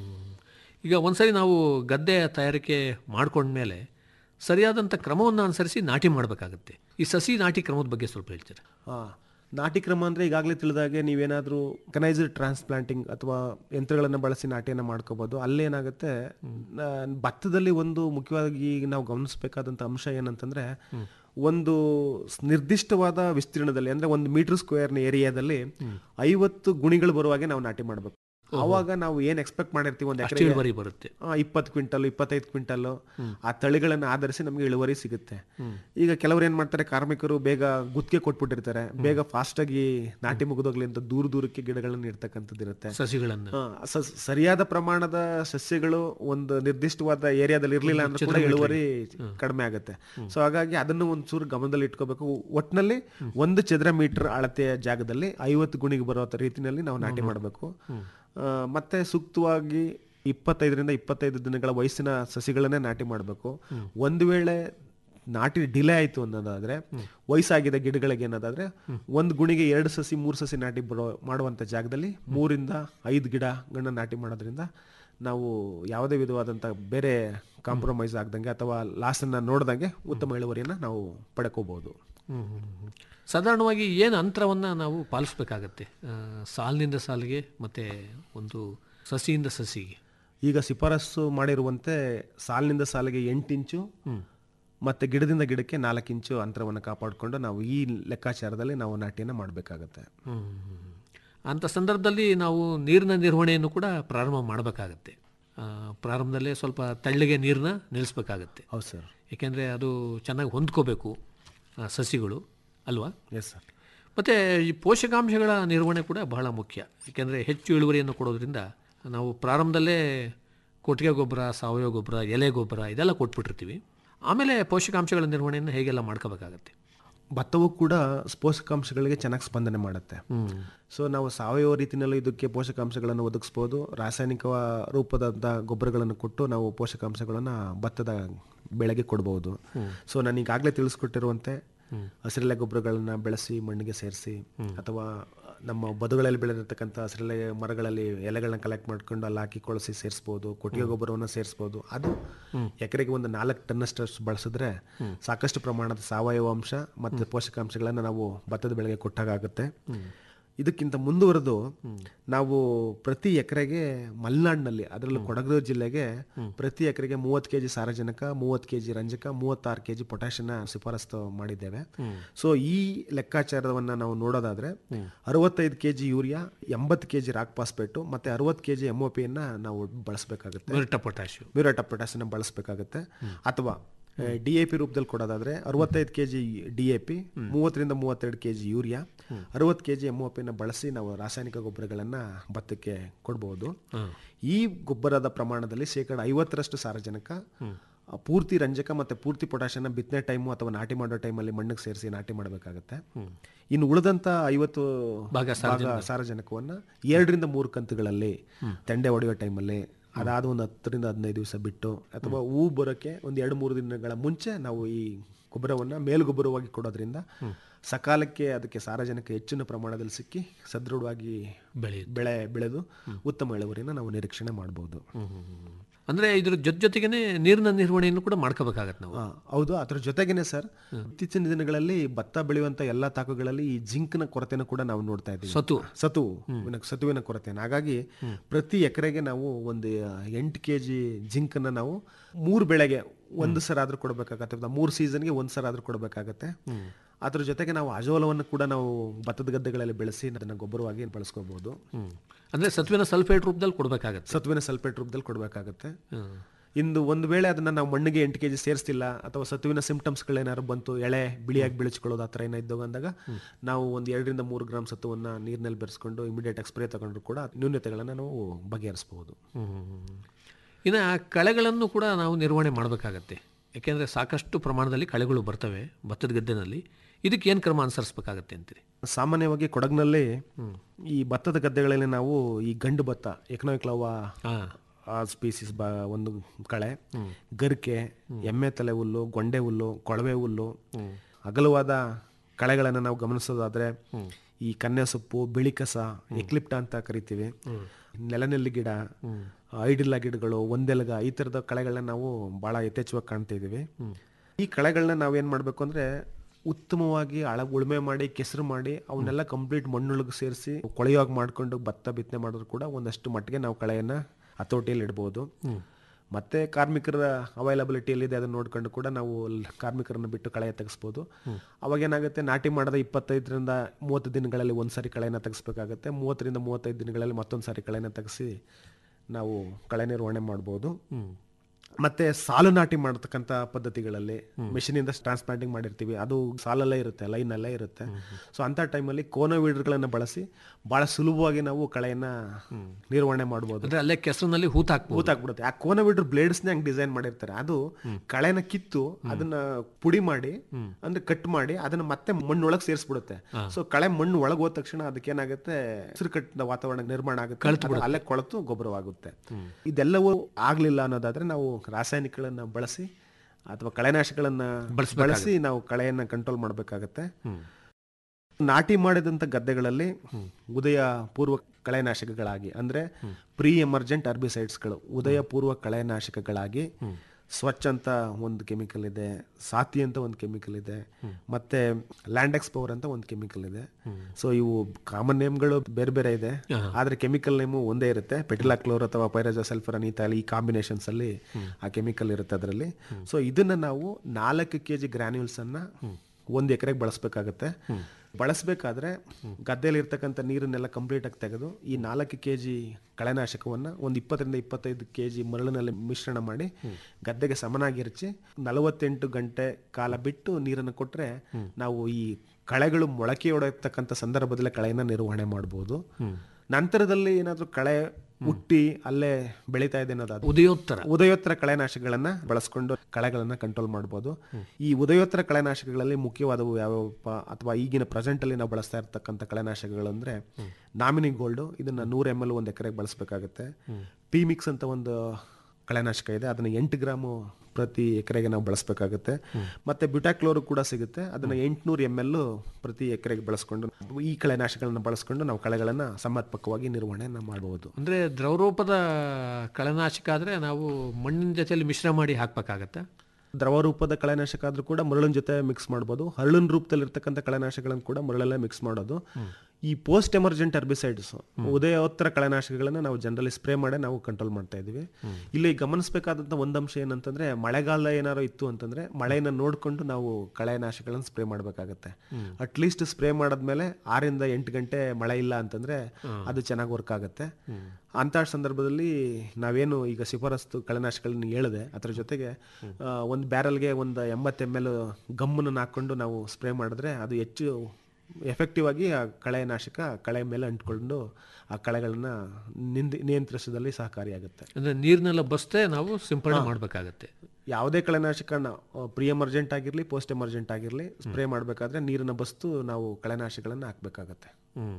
ಈಗ ಒಂದ್ಸರಿ ನಾವು ಗದ್ದೆ ತಯಾರಿಕೆ ಮಾಡ್ಕೊಂಡ್ಮೇಲೆ ಸರಿಯಾದಂಥ ಕ್ರಮವನ್ನು ಅನುಸರಿಸಿ ನಾಟಿ ಮಾಡಬೇಕಾಗುತ್ತೆ ಈ ಸಸಿ ನಾಟಿ ಕ್ರಮದ ಬಗ್ಗೆ ಸ್ವಲ್ಪ ಹೇಳ್ತೀರಾ ಆ, ನಾಟಿ ಕ್ರಮ ಅಂದ್ರೆ ಈಗಾಗಲೇ ತಿಳಿದಾಗೆ ನೀವೇನಾದ್ರೂ ಕನೈಸ್ಡ್ ಟ್ರಾನ್ಸ್ಪ್ಲಾಂಟಿಂಗ್ ಅಥವಾ ಯಂತ್ರಗಳನ್ನ ಬಳಸಿ ನಾಟಿಯನ್ನ ಮಾಡ್ಕೋಬಹುದು ಅಲ್ಲೇನಾಗುತ್ತೆ ನ- ಭತ್ತದಲ್ಲಿ ಒಂದು ಮುಖ್ಯವಾಗಿ ನಾವು ಗಮನಿಸಬೇಕಾದಂತ ಅಂಶ ಏನಂತಂದ್ರೆ ಒಂದು ಸ್- ನಿರ್ದಿಷ್ಟವಾದ ವಿಸ್ತೀರ್ಣದಲ್ಲಿ ಅಂದ್ರೆ ಒಂದು ಮೀಟರ್ ಸ್ಕ್ವೇರ್ ಏರಿಯಾದಲ್ಲಿ ಐವತ್ತು ಗುಣಿಗಳು ಬರುವಾಗೆ ನಾವು ನಾಟಿ ಮಾಡಬೇಕು ಆವಾಗ ನಾವು ಏನ್ ಎಕ್ಸ್ಪೆಕ್ಟ್ ಮಾಡಿರ್ತೀವಿ ಒಂದು ಅಷ್ಟು ಇಳುವರಿ ಬರುತ್ತೆ ಇಪ್ಪತ್ತು ಕ್ವಿಂಟಲ್ ಇಪ್ಪತ್ತೈದು ಕ್ವಿಂಟಲ್ ಆ ತಳಿಗಳನ್ನ ಆಧರಿಸಿ ನಮಗೆ ಇಳುವರಿ ಸಿಗುತ್ತೆ ಈಗ ಕೆಲವರು ಏನ್ ಮಾಡ್ತಾರೆ ಕಾರ್ಮಿಕರು ಬೇಗ ಗುತ್ತಿಗೆ ಕೊಟ್ಬಿಟ್ಟಿರ್ತಾರೆ ಬೇಗ ಫಾಸ್ಟ್ ಆಗಿ ನಾಟಿ ಮುಗಿದೋಗ್ಲಿ ಅಂತ ದೂರ ದೂರಕ್ಕೆ ಗಿಡಗಳನ್ನ ಇರ್ತಕ್ಕಂಥದ್ದು ಇರುತ್ತೆ ಸಸಿಗಳನ್ನು ಆ, ಸ- ಸರಿಯಾದ ಪ್ರಮಾಣದ ಸಸ್ಯಗಳು ಒಂದು ನಿರ್ದಿಷ್ಟವಾದ ಏರಿಯಾದಲ್ಲಿ ಇರ್ಲಿಲ್ಲ ಅಂದ್ರೆ ಕೂಡ ಇಳುವರಿ ಕಡಿಮೆ ಆಗುತ್ತೆ ಸೊ ಹಾಗಾಗಿ ಅದನ್ನು ಒಂಚೂರು ಗಮನದಲ್ಲಿ ಇಟ್ಕೋಬೇಕು ಒಟ್ನಲ್ಲಿ ಒಂದು ಚದರ ಮೀಟರ್ ಅಳತೆಯ ಜಾಗದಲ್ಲಿ ಐವತ್ತು ಗುಣಿಗೆ ಬರೋ ರೀತಿನಲ್ಲಿ ನಾವು ನಾಟಿ ಮಾಡಬೇಕು ಮತ್ತೆ ಸೂಕ್ತವಾಗಿ ಇಪ್ಪತ್ತೈದರಿಂದ ಇಪ್ಪತ್ತೈದು ದಿನಗಳ ವಯಸ್ಸಿನ ಸಸಿಗಳನ್ನೇ ನಾಟಿ ಮಾಡಬೇಕು ಒಂದು ವೇಳೆ ನಾಟಿ ಡಿಲೇ ಆಯ್ತು ಅನ್ನೋದಾದ್ರೆ ವಯಸ್ಸಾಗಿದೆ ಗಿಡಗಳಿಗೆ ಅನ್ನೋದಾದ್ರೆ ಒಂದು ಗುಣಿಗೆ ಎರಡು ಸಸಿ ಮೂರು ಸಸಿ ನಾಟಿ ಬರೋ ಮಾಡುವಂತ ಜಾಗದಲ್ಲಿ ಮೂರಿಂದ ಐದು ಗಿಡಗಳನ್ನ ನಾಟಿ ಮಾಡೋದ್ರಿಂದ ನಾವು ಯಾವುದೇ ವಿಧವಾದಂಥ ಬೇರೆ ಕಾಂಪ್ರಮೈಸ್ ಆಗ್ದಂಗೆ ಅಥವಾ ಲಾಸನ್ನ ನೋಡ್ದಂಗೆ ಉತ್ತಮ ಇಳುವರಿಯನ್ನ ನಾವು ಪಡ್ಕೋಬಹುದು ಹ್ಮ್, ಹ್ಮ್, ಹ್ಮ್. ಸಾಧಾರಣವಾಗಿ ಏನು ಅಂತರವನ್ನು ನಾವು ಪಾಲಿಸ್ಬೇಕಾಗತ್ತೆ ಆ, ಸಾಲಿನಿಂದ ಸಾಲಿಗೆ ಮತ್ತು ಒಂದು ಸಸಿಯಿಂದ ಸಸಿಗೆ ಈಗ ಶಿಫಾರಸು ಮಾಡಿರುವಂತೆ ಸಾಲಿನಿಂದ ಸಾಲಿಗೆ ಎಂಟು ಇಂಚು ಮತ್ತೆ ಗಿಡದಿಂದ ಗಿಡಕ್ಕೆ ನಾಲ್ಕು ಇಂಚು ಅಂತರವನ್ನು ಕಾಪಾಡಿಕೊಂಡು ನಾವು ಈ ಲೆಕ್ಕಾಚಾರದಲ್ಲಿ ನಾವು ನಾಟಿಯನ್ನು ಮಾಡಬೇಕಾಗತ್ತೆ ಹ್ಮ್, ಹ್ಮ್, ಹ್ಮ್. ಅಂಥ ಸಂದರ್ಭದಲ್ಲಿ ನಾವು ನೀರಿನ ನಿರ್ವಹಣೆಯನ್ನು ಕೂಡ ಪ್ರಾರಂಭ ಮಾಡಬೇಕಾಗತ್ತೆ ಆ, ಪ್ರಾರಂಭದಲ್ಲೇ ಸ್ವಲ್ಪ ತಳ್ಳಿಗೆ ನೀರನ್ನ ನಿಲ್ಲಿಸ್ಬೇಕಾಗತ್ತೆ ಹೌದು ಸರ್ ಏಕೆಂದರೆ ಅದು ಚೆನ್ನಾಗಿ ಹೊಂದ್ಕೋಬೇಕು ಆ, ಸಸಿಗಳು ಅಲ್ವಾ ಎಸ್ ಸರ್ ಮತ್ತು ಈ ಪೋಷಕಾಂಶಗಳ ನಿರ್ವಹಣೆ ಕೂಡ ಬಹಳ ಮುಖ್ಯ ಏಕೆಂದರೆ ಹೆಚ್ಚು ಇಳುವರಿಯನ್ನು ಕೊಡೋದ್ರಿಂದ ನಾವು ಪ್ರಾರಂಭದಲ್ಲೇ ಕೊಟ್ಟಿಗೆ ಗೊಬ್ಬರ ಸಾವಯವ ಗೊಬ್ಬರ ಎಲೆ ಗೊಬ್ಬರ ಇದೆಲ್ಲ ಕೊಟ್ಬಿಟ್ಟಿರ್ತೀವಿ ಆಮೇಲೆ ಪೋಷಕಾಂಶಗಳ ನಿರ್ವಹಣೆಯನ್ನು ಹೇಗೆಲ್ಲ ಮಾಡ್ಕೋಬೇಕಾಗತ್ತೆ ಭತ್ತವು ಕೂಡ ಪೋಷಕಾಂಶಗಳಿಗೆ ಚೆನ್ನಾಗಿ ಸ್ಪಂದನೆ ಮಾಡುತ್ತೆ ಸೊ ನಾವು ಸಾವಯವ ರೀತಿಯಲ್ಲಿ ಇದಕ್ಕೆ ಪೋಷಕಾಂಶಗಳನ್ನು ಒದಗಿಸ್ಬೋದು ರಾಸಾಯನಿಕ ರೂಪದಂಥ ಗೊಬ್ಬರಗಳನ್ನು ಕೊಟ್ಟು ನಾವು ಪೋಷಕಾಂಶಗಳನ್ನು ಭತ್ತದ ಬೆಳೆಗೆ ಕೊಡ್ಬೋದು ಸೊ ನಾನು ಈಗಾಗಲೇ ತಿಳಿಸ್ಕೊಟ್ಟಿರುವಂತೆ ಹಸಿರೆಲೆ ಗೊಬ್ಬರಗಳನ್ನ ಬೆಳೆಸಿ ಮಣ್ಣಿಗೆ ಸೇರಿಸಿ ಅಥವಾ ನಮ್ಮ ಬದುಗಳಲ್ಲಿ ಬೆಳೆದಿರ್ತಕ್ಕಂಥ ಹಸಿರೆಲೆ ಮರಗಳಲ್ಲಿ ಎಲೆಗಳನ್ನ ಕಲೆಕ್ಟ್ ಮಾಡ್ಕೊಂಡು ಅಲ್ಲಿ ಹಾಕಿ ಕೊಳಸಿ ಸೇರಿಸ್ಬೋದು ಕೊಟ್ಟಿಗೆ ಗೊಬ್ಬರವನ್ನು ಸೇರಿಸ್ಬೋದು ಅದು ಎಕರೆಗೆ ಒಂದು ನಾಲ್ಕು ಟನ್ನಷ್ಟು ಬಳಸಿದ್ರೆ ಸಾಕಷ್ಟು ಪ್ರಮಾಣದ ಸಾವಯವ ಅಂಶ ಮತ್ತು ಪೋಷಕಾಂಶಗಳನ್ನು ನಾವು ಭತ್ತದ ಬೆಳೆಗೆ ಕೊಟ್ಟಾಗುತ್ತೆ ಇದಕ್ಕಿಂತ ಮುಂದುವರೆದು ನಾವು ಪ್ರತಿ ಎಕರೆಗೆ ಮಲೆನಾಡಿನಲ್ಲಿ ಅದರಲ್ಲೂ ಕೊಡಗು ಜಿಲ್ಲೆಗೆ ಪ್ರತಿ ಎಕರೆಗೆ ಮೂವತ್ತು ಕೆಜಿ ಸಾರಜನಕ ಮೂವತ್ತು ಕೆಜಿ ರಂಜಕ ಮೂವತ್ತಾರು ಕೆಜಿ ಪೊಟ್ಯಾಷಿಯನ್ನ ಶಿಫಾರಸ್ತು ಮಾಡಿದ್ದೇವೆ ಸೊ ಈ ಲೆಕ್ಕಾಚಾರವನ್ನ ನಾವು ನೋಡೋದಾದ್ರೆ ಅರವತ್ತೈದು ಕೆಜಿ ಯೂರಿಯಾ ಎಂಬತ್ತು ಕೆಜಿ ರಾಕ್ ಪಾಸ್ಪೇಟು ಮತ್ತೆ ಅರವತ್ತು ಕೆಜಿ ಎಂ ಒ ಪಿಯನ್ನ ನಾವು ಬಳಸಬೇಕಾಗುತ್ತೆ muriate potash muriate of potassium ಬಳಸಬೇಕಾಗುತ್ತೆ ಅಥವಾ ಡಿ ಎ ಪಿ ರೂಪದಲ್ಲಿ ಕೊಡೋದಾದ್ರೆ ಅರವತ್ತೈದು K G D A P ಮೂವತ್ತರಿಂದ ಮೂವತ್ತೆರಡು ಕೆ ಜಿ ಯೂರಿಯಾ ಅರವತ್ತು ಕೆ ಜಿ ಎಮ್ ಒ ಪಿನ ಬಳಸಿ ನಾವು ರಾಸಾಯನಿಕ ಗೊಬ್ಬರಗಳನ್ನು ಭತ್ತಕ್ಕೆ ಕೊಡ್ಬೋದು ಈ ಗೊಬ್ಬರದ ಪ್ರಮಾಣದಲ್ಲಿ ಶೇಕಡ ಐವತ್ತರಷ್ಟು ಸಾರಜನಕ ಆ, ಪೂರ್ತಿ ರಂಜಕ ಮತ್ತೆ ಪೂರ್ತಿ ಪೊಟ್ಯಾಷನ್ನ ಬಿತ್ತನೆ ಟೈಮು ಅಥವಾ ನಾಟಿ ಮಾಡೋ ಟೈಮಲ್ಲಿ ಮಣ್ಣಿಗೆ ಸೇರಿಸಿ ನಾಟಿ ಮಾಡಬೇಕಾಗುತ್ತೆ ಇನ್ನು ಉಳಿದಂತ ಐವತ್ತು ಭಾಗ ಭಾಗ ಸಾರಜನಕವನ್ನ ಎರಡರಿಂದ ಮೂರು ಕಂತುಗಳಲ್ಲಿ ತೆಂಡೆ ಹೊಡೆಯೋ ಟೈಮಲ್ಲಿ ಅದಾದ ಒಂದು ಹತ್ತರಿಂದ ಹದಿನೈದು ದಿವಸ ಬಿಟ್ಟು ಅಥವಾ ಹೂ ಬರೋಕ್ಕೆ ಒಂದು ಎರಡು ಮೂರು ದಿನಗಳ ಮುಂಚೆ ನಾವು ಈ ಗೊಬ್ಬರವನ್ನ ಮೇಲ್ಗೊಬ್ಬರವಾಗಿ ಕೊಡೋದ್ರಿಂದ ಸಕಾಲಕ್ಕೆ ಅದಕ್ಕೆ ಸಾರಜನಕ ಹೆಚ್ಚಿನ ಪ್ರಮಾಣದಲ್ಲಿ ಸಿಕ್ಕಿ ಸದೃಢವಾಗಿ ಬೆಳೆಯುತ್ತೆ. ಬೆಳೆ ಬೆಳೆದು ಉತ್ತಮ ಇಳುವರಿನ ನಾವು ನಿರೀಕ್ಷಣೆ ಮಾಡಬಹುದು ಅಂದರೆ ಇದ್ರ ಜೊತೆ ಜೊತೆಗೇನೆ ನೀರಿನ ನಿರ್ವಹಣೆಯನ್ನು ಕೂಡ ಮಾಡ್ಕೋಬೇಕಾಗತ್ತೆ ನಾವು ಆ, ಹೌದು ಅದ್ರ ಜೊತೆಗೇನೆ ಸರ್ ಇತ್ತೀಚಿನ ದಿನಗಳಲ್ಲಿ ಭತ್ತ ಬೆಳೆಯುವಂತ ಎಲ್ಲಾ ತಾಕುಗಳಲ್ಲಿ ಈ ಜಿಂಕ್ನ ಕೊರತೆನ ಕೂಡ ನಾವು ನೋಡ್ತಾ ಇದ್ದೀವಿ ಸತು. ಸತು ವಿನ- ಸತುವಿನ ಕೊರತೆ ಹಾಗಾಗಿ ಪ್ರತಿ ಎಕರೆಗೆ ನಾವು ಒಂದು ಎಂಟು ಕೆ ಜಿ ಜಿಂಕನ್ನ ನಾವು ಮೂರು ಬೆಳೆಗೆ ಒಂದು ಸರ ಆದ್ರೂ ಕೊಡಬೇಕಾಗತ್ತೆ ಅಥವಾ ಮೂರು ಸೀಸನ್ಗೆ ಒಂದು ಸರ ಆದ್ರೂ ಕೊಡಬೇಕಾಗತ್ತೆ ಅದ್ರ ಜೊತೆಗೆ ನಾವು ಅಜೋಲವನ್ನು ಕೂಡ ನಾವು ಭತ್ತದ ಗದ್ದೆಗಳಲ್ಲಿ ಬೆಳೆಸಿ ಅದನ್ನ ಗೊಬ್ಬರವಾಗಿ ಬಳಸ್ಕೋಬಹುದು ಅಂದರೆ ಸತ್ವಿನ ಸಲ್ಫೇಟ್ ರೂಪದಲ್ಲಿ ಕೊಡಬೇಕಾಗತ್ತೆ ಸತ್ವಿನ ಸಲ್ಫೇಟ್ ರೂಪದಲ್ಲಿ ಕೊಡಬೇಕಾಗತ್ತೆ ಇಂದು ಒಂದು ವೇಳೆ ಅದನ್ನ ನಾವು ಮಣ್ಣಿಗೆ ಎಂಟು ಕೆಜಿ ಸೇರಿಸ್ತಿಲ್ಲ ಅಥವಾ ಸತುವಿನ ಸಿಂಪ್ಟಮ್ಸ್ಗಳೇನಾದ್ರು ಬಂತು ಎಳೆ ಬಿಳಿಯಾಗಿ ಬೆಳೆಸ್ಕೊಳ್ಳೋದು ಆ ಥರ ಏನೋ ಇದ್ದಾಗ ಅಂದಾಗ ನಾವು ಒಂದು ಎರಡರಿಂದ ಮೂರು ಗ್ರಾಮ್ ಸತ್ವವನ್ನು ನೀರಿನಲ್ಲಿ ಬೆರೆಸ್ಕೊಂಡು ಇಮಿಡಿಯೇಟ್ ಸ್ಪ್ರೇ ತಗೊಂಡ್ರು ಕೂಡ ನ್ಯೂನ್ಯತೆಗಳನ್ನು ನಾವು ಬಗೆಹರಿಸಬಹುದು ಇನ್ನು ಆ ಕಳೆಗಳನ್ನು ಕೂಡ ನಾವು ನಿರ್ವಹಣೆ ಮಾಡಬೇಕಾಗತ್ತೆ ಯಾಕೆಂದರೆ ಸಾಕಷ್ಟು ಪ್ರಮಾಣದಲ್ಲಿ ಕಳೆಗಳು ಬರ್ತವೆ ಭತ್ತದ ಗದ್ದೆನಲ್ಲಿ ಇದಕ್ಕೆ ಏನು ಕ್ರಮ ಅನುಸರಿಸ್ಬೇಕಾಗತ್ತೆ ಅಂತೀರಿ ಸಾಮಾನ್ಯವಾಗಿ ಕೊಡಗಿನಲ್ಲಿ ಈ ಭತ್ತದ ಗದ್ದೆಗಳಲ್ಲಿ ನಾವು ಈ ಗಂಡು ಭತ್ತ ಎಕನಾಮಿಕ್ಲವ ಆ ಸ್ಪೀಸಿಸ್ ಬ ಒಂದು ಕಳೆ ಗರಿಕೆ ಎಮ್ಮೆ ತಲೆ ಹುಲ್ಲು ಗೊಂಡೆ ಹುಲ್ಲು ಕೊಳವೆ ಹುಲ್ಲು ಅಗಲವಾದ ಕಳೆಗಳನ್ನು ನಾವು ಗಮನಿಸೋದಾದ್ರೆ ಈ ಕನ್ಯಾ ಸೊಪ್ಪು ಬಿಳಿ ಕಸ ಎಕ್ಲಿಪ್ಟ ಅಂತ ಕರಿತೀವಿ ನೆಲನೆಲ್ಲಿ ಗಿಡ ಐಡಿಲ್ಲ ಗಿಡಗಳು ಒಂದೆಲಗ ಈ ಥರದ ಕಳೆಗಳನ್ನ ನಾವು ಭಾಳ ಯಥೇಚ್ಛವಾಗಿ ಕಾಣ್ತಾ ಇದ್ದೀವಿ ಈ ಕಳೆಗಳನ್ನ ನಾವೇನು ಮಾಡಬೇಕು ಅಂದರೆ ಉತ್ತಮವಾಗಿ ಆಳ ಉಳುಮೆ ಮಾಡಿ ಕೆಸರು ಮಾಡಿ ಅವನ್ನೆಲ್ಲ ಕಂಪ್ಲೀಟ್ ಮಣ್ಣೊಳಗೆ ಸೇರಿಸಿ ಕೊಳೆಯುವಾಗ ಮಾಡಿಕೊಂಡು ಭತ್ತ ಬಿತ್ತನೆ ಮಾಡಿದ್ರು ಕೂಡ ಒಂದಷ್ಟು ಮಟ್ಟಿಗೆ ನಾವು ಕಳೆಯನ್ನು ಹತೋಟಿಯಲ್ಲಿ ಇಡ್ಬೋದು ಮತ್ತೆ ಕಾರ್ಮಿಕರ ಅವೈಲಬಿಲಿಟಿ ಎಲ್ಲಿದೆ ಅದನ್ನ ನೋಡ್ಕೊಂಡು ಕೂಡ ನಾವು ಲ್- ಕಾರ್ಮಿಕರನ್ನ ಬಿಟ್ಟು ಕಳೆ ತೆಗೆಸ್ಬೋದು ಅವಾಗ ಏನಾಗುತ್ತೆ ನಾಟಿ ಮಾಡದ ಇಪ್ಪತ್ತೈದರಿಂದ ಮೂವತ್ತು ದಿನಗಳಲ್ಲಿ ಒಂದ್ಸರಿ ಕಳೆನ ತೆಗೆಸ್ಬೇಕಾಗತ್ತೆ ಮೂವತ್ತರಿಂದ ಮೂವತ್ತೈದು ದಿನಗಳಲ್ಲಿ ಮತ್ತೊಂದು ಸಾರಿ ಕಳೆನ ತೆಗೆಸಿ ನಾವು ಕಳೆ ನಿರ್ವಹಣೆ ಮಾಡ್ಬೋದು ಮತ್ತೆ ಸಾಲು ನಾಟಿ ಮಾಡತಕ್ಕಂಥ ಪದ್ಧತಿಗಳಲ್ಲಿ ಮೆಷಿನಿಂದ ಟ್ರಾನ್ಸ್ಪ್ಲಾಂಟಿಂಗ್ ಮಾಡಿರ್ತೀವಿ ಅದು ಸಾಲಲ್ಲೇ ಇರುತ್ತೆ ಲೈನಲ್ಲೇ ಇರುತ್ತೆ ಸೊ ಅಂಥ ಟೈಮಲ್ಲಿ ಕೋನ ವೀಡರ್ಗಳನ್ನು ಬಳಸಿ ಭಾಳ ಸುಲಭವಾಗಿ ನಾವು ಕಳೆಯನ್ನ ನಿರ್ವಹಣೆ ಮಾಡ್ಬೋದು ಅಂದರೆ ಅಲ್ಲೇ ಕೆಸರಿನಲ್ಲಿ ಹೂತಾಕ್ಬೋದು ಹೂತಾಕ್ಬಿಡುತ್ತೆ ಆ ಕೋನ ವೀಡರ್ ಬ್ಲೇಡ್ಸ್ನ ಹಂಗೆ ಡಿಸೈನ್ ಮಾಡಿರ್ತಾರೆ ಅದು ಕಳೆನ ಕಿತ್ತು ಅದನ್ನ ಪುಡಿ ಮಾಡಿ ಅಂದ್ರೆ ಕಟ್ ಮಾಡಿ ಅದನ್ನ ಮತ್ತೆ ಮಣ್ಣೊಳಗೆ ಸೇರಿಸ್ಬಿಡುತ್ತೆ ಸೊ ಕಳೆ ಮಣ್ಣು ಒಳಗೆ ಹೋದ ತಕ್ಷಣ ಅದಕ್ಕೆ ಏನಾಗುತ್ತೆ ಕಟ್ಟಿದ ವಾತಾವರಣ ನಿರ್ಮಾಣ ಆಗುತ್ತೆ ಅದು ಅಲ್ಲೇ ಕೊಳತು ಗೊಬ್ಬರವಾಗುತ್ತೆ ಇದೆಲ್ಲವೂ ಆಗ್ಲಿಲ್ಲ ಅನ್ನೋದಾದ್ರೆ ನಾವು ರಾಸಾಯನಿಕಗಳನ್ನ ಬಳಸಿ ಅಥವಾ ಕಳೆನಾಶಗಳನ್ನ ಬಳಸಿ ನಾವು ಕಳೆಯನ್ನ ಕಂಟ್ರೋಲ್ ಮಾಡಬೇಕಾಗತ್ತೆ ನಾಟಿ ಮಾಡಿದಂಥ ಗದ್ದೆಗಳಲ್ಲಿ ಉದಯ ಪೂರ್ವ ಕಳೆನಾಶಕಗಳಾಗಿ ಅಂದ್ರೆ ಪ್ರೀ ಎಮರ್ಜೆಂಟ್ ಅರ್ಬಿಸೈಡ್ಸ್ಗಳು ಉದಯ ಪೂರ್ವ ಕಳೆನಾಶಕಗಳಾಗಿ ಸ್ವಚ್ಛ ಅಂತ ಒಂದು ಕೆಮಿಕಲ್ ಇದೆ ಸಾತಿ ಅಂತ ಒಂದು ಕೆಮಿಕಲ್ ಇದೆ ಮತ್ತೆ ಲ್ಯಾಂಡೆಕ್ಸ್ ಪವರ್ ಅಂತ ಒಂದು ಕೆಮಿಕಲ್ ಇದೆ ಸೊ ಇವು ಕಾಮನ್ ನೇಮ್ಗಳು ಬೇರೆ ಬೇರೆ ಇದೆ ಆದ್ರೆ ಕೆಮಿಕಲ್ ನೇಮು ಒಂದೇ ಇರುತ್ತೆ ಪೆಟಿಲಾಕ್ಲೋರ್ ಅಥವಾ ಪೈರಾಜಾ ಸಲ್ಫರ್ ಅನಿತಾ ಈ ಕಾಂಬಿನೇಷನ್ಸ್ ಅಲ್ಲಿ ಆ ಕೆಮಿಕಲ್ ಇರುತ್ತೆ ಅದರಲ್ಲಿ ಸೊ ಇದನ್ನ ನಾವು ನಾಲ್ಕು ಕೆ ಜಿ ಗ್ರಾನ್ಯೂಲ್ಸ್ ಅನ್ನ ಒಂದು ಎಕರೆಗೆ ಬಳಸಬೇಕಾಗತ್ತೆ ಬಳಸಬೇಕಾದ್ರೆ ಗದ್ದೆಯಲ್ಲಿ ಇರ್ತಕ್ಕಂಥ ನೀರನ್ನೆಲ್ಲ ಕಂಪ್ಲೀಟ್ ಆಗಿ ತೆಗೆದು ಈ ನಾಲ್ಕು ಕೆ ಜಿ ಕಳೆನಾಶಕವನ್ನು ಒಂದು ಇಪ್ಪತ್ತರಿಂದ ಇಪ್ಪತ್ತೈದು ಕೆ ಜಿ ಮರಳಿನಲ್ಲಿ ಮಿಶ್ರಣ ಮಾಡಿ ಗದ್ದೆಗೆ ಸಮನಾಗಿ ಎರಚಿ ನಲವತ್ತೆಂಟು ಗಂಟೆ ಕಾಲ ಬಿಟ್ಟು ನೀರನ್ನು ಕೊಟ್ಟರೆ ನಾವು ಈ ಕಳೆಗಳು ಮೊಳಕೆ ಹೊಡೆಯತಕ್ಕಂಥ ಸಂದರ್ಭದಲ್ಲಿ ಕಳೆಯನ್ನು ನಿರ್ವಹಣೆ ಮಾಡ್ಬೋದು ನಂತರದಲ್ಲಿ ಏನಾದರೂ ಕಳೆ ಹುಟ್ಟಿ ಅಲ್ಲೇ ಬೆಳೀತಾ ಇದೆ ಅನ್ನೋದಾದ್ರೆ ಉದಯೋತ್ತರ ಉದಯೋತ್ತರ ಕಳೆನಾಶಕಗಳನ್ನ ಬಳಸ್ಕೊಂಡು ಕಳೆಗಳನ್ನ ಕಂಟ್ರೋಲ್ ಮಾಡ್ಬೋದು ಈ ಉದಯೋತ್ತರ ಕಳೆನಾಶಕಗಳಲ್ಲಿ ಮುಖ್ಯವಾದವು ಯಾವ್ಯಾವಪ್ಪ ಅಥವಾ ಈಗಿನ ಪ್ರೆಸೆಂಟ್ ಅಲ್ಲಿ ನಾವು ಬಳಸ್ತಾ ಇರ್ತಕ್ಕಂಥ ಕಳೆನಾಶಕಗಳು ಅಂದ್ರೆ ನಾಮಿನಿ ಗೋಲ್ಡ್ ಇದನ್ನ ನೂರ ಎಮ್ ಎಲ್ ಒಂದು ಎಕರೆಗೆ ಬಳಸಬೇಕಾಗುತ್ತೆ ಪಿ ಮಿಕ್ಸ್ ಅಂತ ಒಂದು ಕಳೆನಾಶಕ ಇದೆ ಅದನ್ನ ಎಂಟು ಗ್ರಾಮು ಪ್ರತಿ ಎಕರೆಗೆ ನಾವು ಬಳಸಬೇಕಾಗುತ್ತೆ ಮತ್ತೆ ಬ್ಯೂಟಾಕ್ಲೋರು ಕೂಡ ಸಿಗುತ್ತೆ ಅದನ್ನ ಎಂಟುನೂರು ಎಮ್ ಎಲ್ ಪ್ರತಿ ಎಕರೆಗೆ ಬಳಸ್ಕೊಂಡು ಈ ಕಳೆನಾಶಕಗಳನ್ನ ಬಳಸ್ಕೊಂಡು ನಾವು ಕಳೆಗಳನ್ನ ಸಮರ್ಪಕವಾಗಿ ನಿರ್ವಹಣೆಯನ್ನ ಮಾಡಬಹುದು ಅಂದರೆ ದ್ರವರೂಪದ ಕಳೆನಾಶಕ ಆದರೆ ನಾವು ಮಣ್ಣಿನ ಜೊತೆಯಲ್ಲಿ ಮಿಶ್ರ ಮಾಡಿ ಹಾಕ್ಬೇಕಾಗತ್ತಾ ದ್ರವ ರೂಪದ ಕಳೆನಾಶಕ ಆದ್ರೂ ಕೂಡ ಮರಳಿನ ಜೊತೆ ಮಿಕ್ಸ್ ಮಾಡ್ಬೋದು ಹರಳಿನ ರೂಪದಲ್ಲಿ ಇರ್ತಕ್ಕಂಥ ಕಳೆನಾಶಕಗಳನ್ನು ಕೂಡ ಮರಳಲ್ಲೇ ಮಿಕ್ಸ್ ಮಾಡೋದು ಈ ಪೋಸ್ಟ್ ಎಮರ್ಜೆಂಟ್ ಅರ್ಬಿಸೈಡ್ಸ್ ಉದಯೋತ್ತರ ಕಳೆನಾಶಕಗಳನ್ನ ನಾವು ಜನರಲಿ ಸ್ಪ್ರೇ ಮಾಡಿ ನಾವು ಕಂಟ್ರೋಲ್ ಮಾಡ್ತಾ ಇದೀವಿ ಇಲ್ಲಿ ಗಮನಿಸಬೇಕಾದಂತ ಒಂದ್ ಅಂಶ ಏನಂತಂದ್ರೆ ಮಳೆಗಾಲ ಏನಾರು ಇತ್ತು ಅಂತಂದ್ರೆ ಮಳೆಯನ್ನ ನೋಡ್ಕೊಂಡು ನಾವು ಕಳೆನಾಶಕಗಳನ್ನ ಸ್ಪ್ರೇ ಮಾಡಬೇಕಾಗತ್ತೆ ಅಟ್ಲೀಸ್ಟ್ ಸ್ಪ್ರೇ ಮಾಡಾದ್ಮೇಲೆ ಆರಿಂದ ಎಂಟು ಗಂಟೆ ಮಳೆ ಇಲ್ಲ ಅಂತಂದ್ರೆ ಅದು ಚೆನ್ನಾಗಿ ವರ್ಕ್ ಆಗುತ್ತೆ ಅಂತ ಸಂದರ್ಭದಲ್ಲಿ ನಾವೇನು ಈಗ ಶಿಫಾರಸ್ತು ಕಳೆನಾಶಕಗಳನ್ನ ಹೇಳಿದೆ ಅದ್ರ ಜೊತೆಗೆ ಆ, ಒಂದು ಬ್ಯಾರಲ್ಗೆ ಒಂದು ಎಂಬತ್ತು ಎಮ್ ಎಲ್ ಗಮ್ಮನ್ನು ಹಾಕೊಂಡು ನಾವು ಸ್ಪ್ರೇ ಮಾಡಿದ್ರೆ ಅದು ಹೆಚ್ಚು ಎಫೆಕ್ಟಿವ್ ಆಗಿ ಆ ಕಳೆನಾಶಕ ಕಳೆ ಮೇಲೆ ಅಂಟ್ಕೊಂಡು ಆ ಕಳೆಗಳನ್ನ ನಿಂದಿ ನಿಯಂತ್ರಿಸೋದಲ್ಲಿ ಸಹಕಾರಿಯಾಗುತ್ತೆ ಅಂದರೆ ನೀರಿನೆಲ್ಲ ಬಸ್ತೆ ನಾವು ಸಿಂಪಡಣೆ ಮಾಡಬೇಕಾಗತ್ತೆ ಯಾವುದೇ ಕಳೆನಾಶಕ ಪ್ರೀ ಎಮರ್ಜೆಂಟ್ ಆಗಿರಲಿ ಪೋಸ್ಟ್ ಎಮರ್ಜೆಂಟ್ ಆಗಿರಲಿ ಸ್ಪ್ರೇ ಮಾಡಬೇಕಾದ್ರೆ ನೀರನ್ನ ಬಸ್ತು ನಾವು ಕಳೆನಾಶಕಗಳನ್ನ ಹಾಕಬೇಕಾಗತ್ತೆ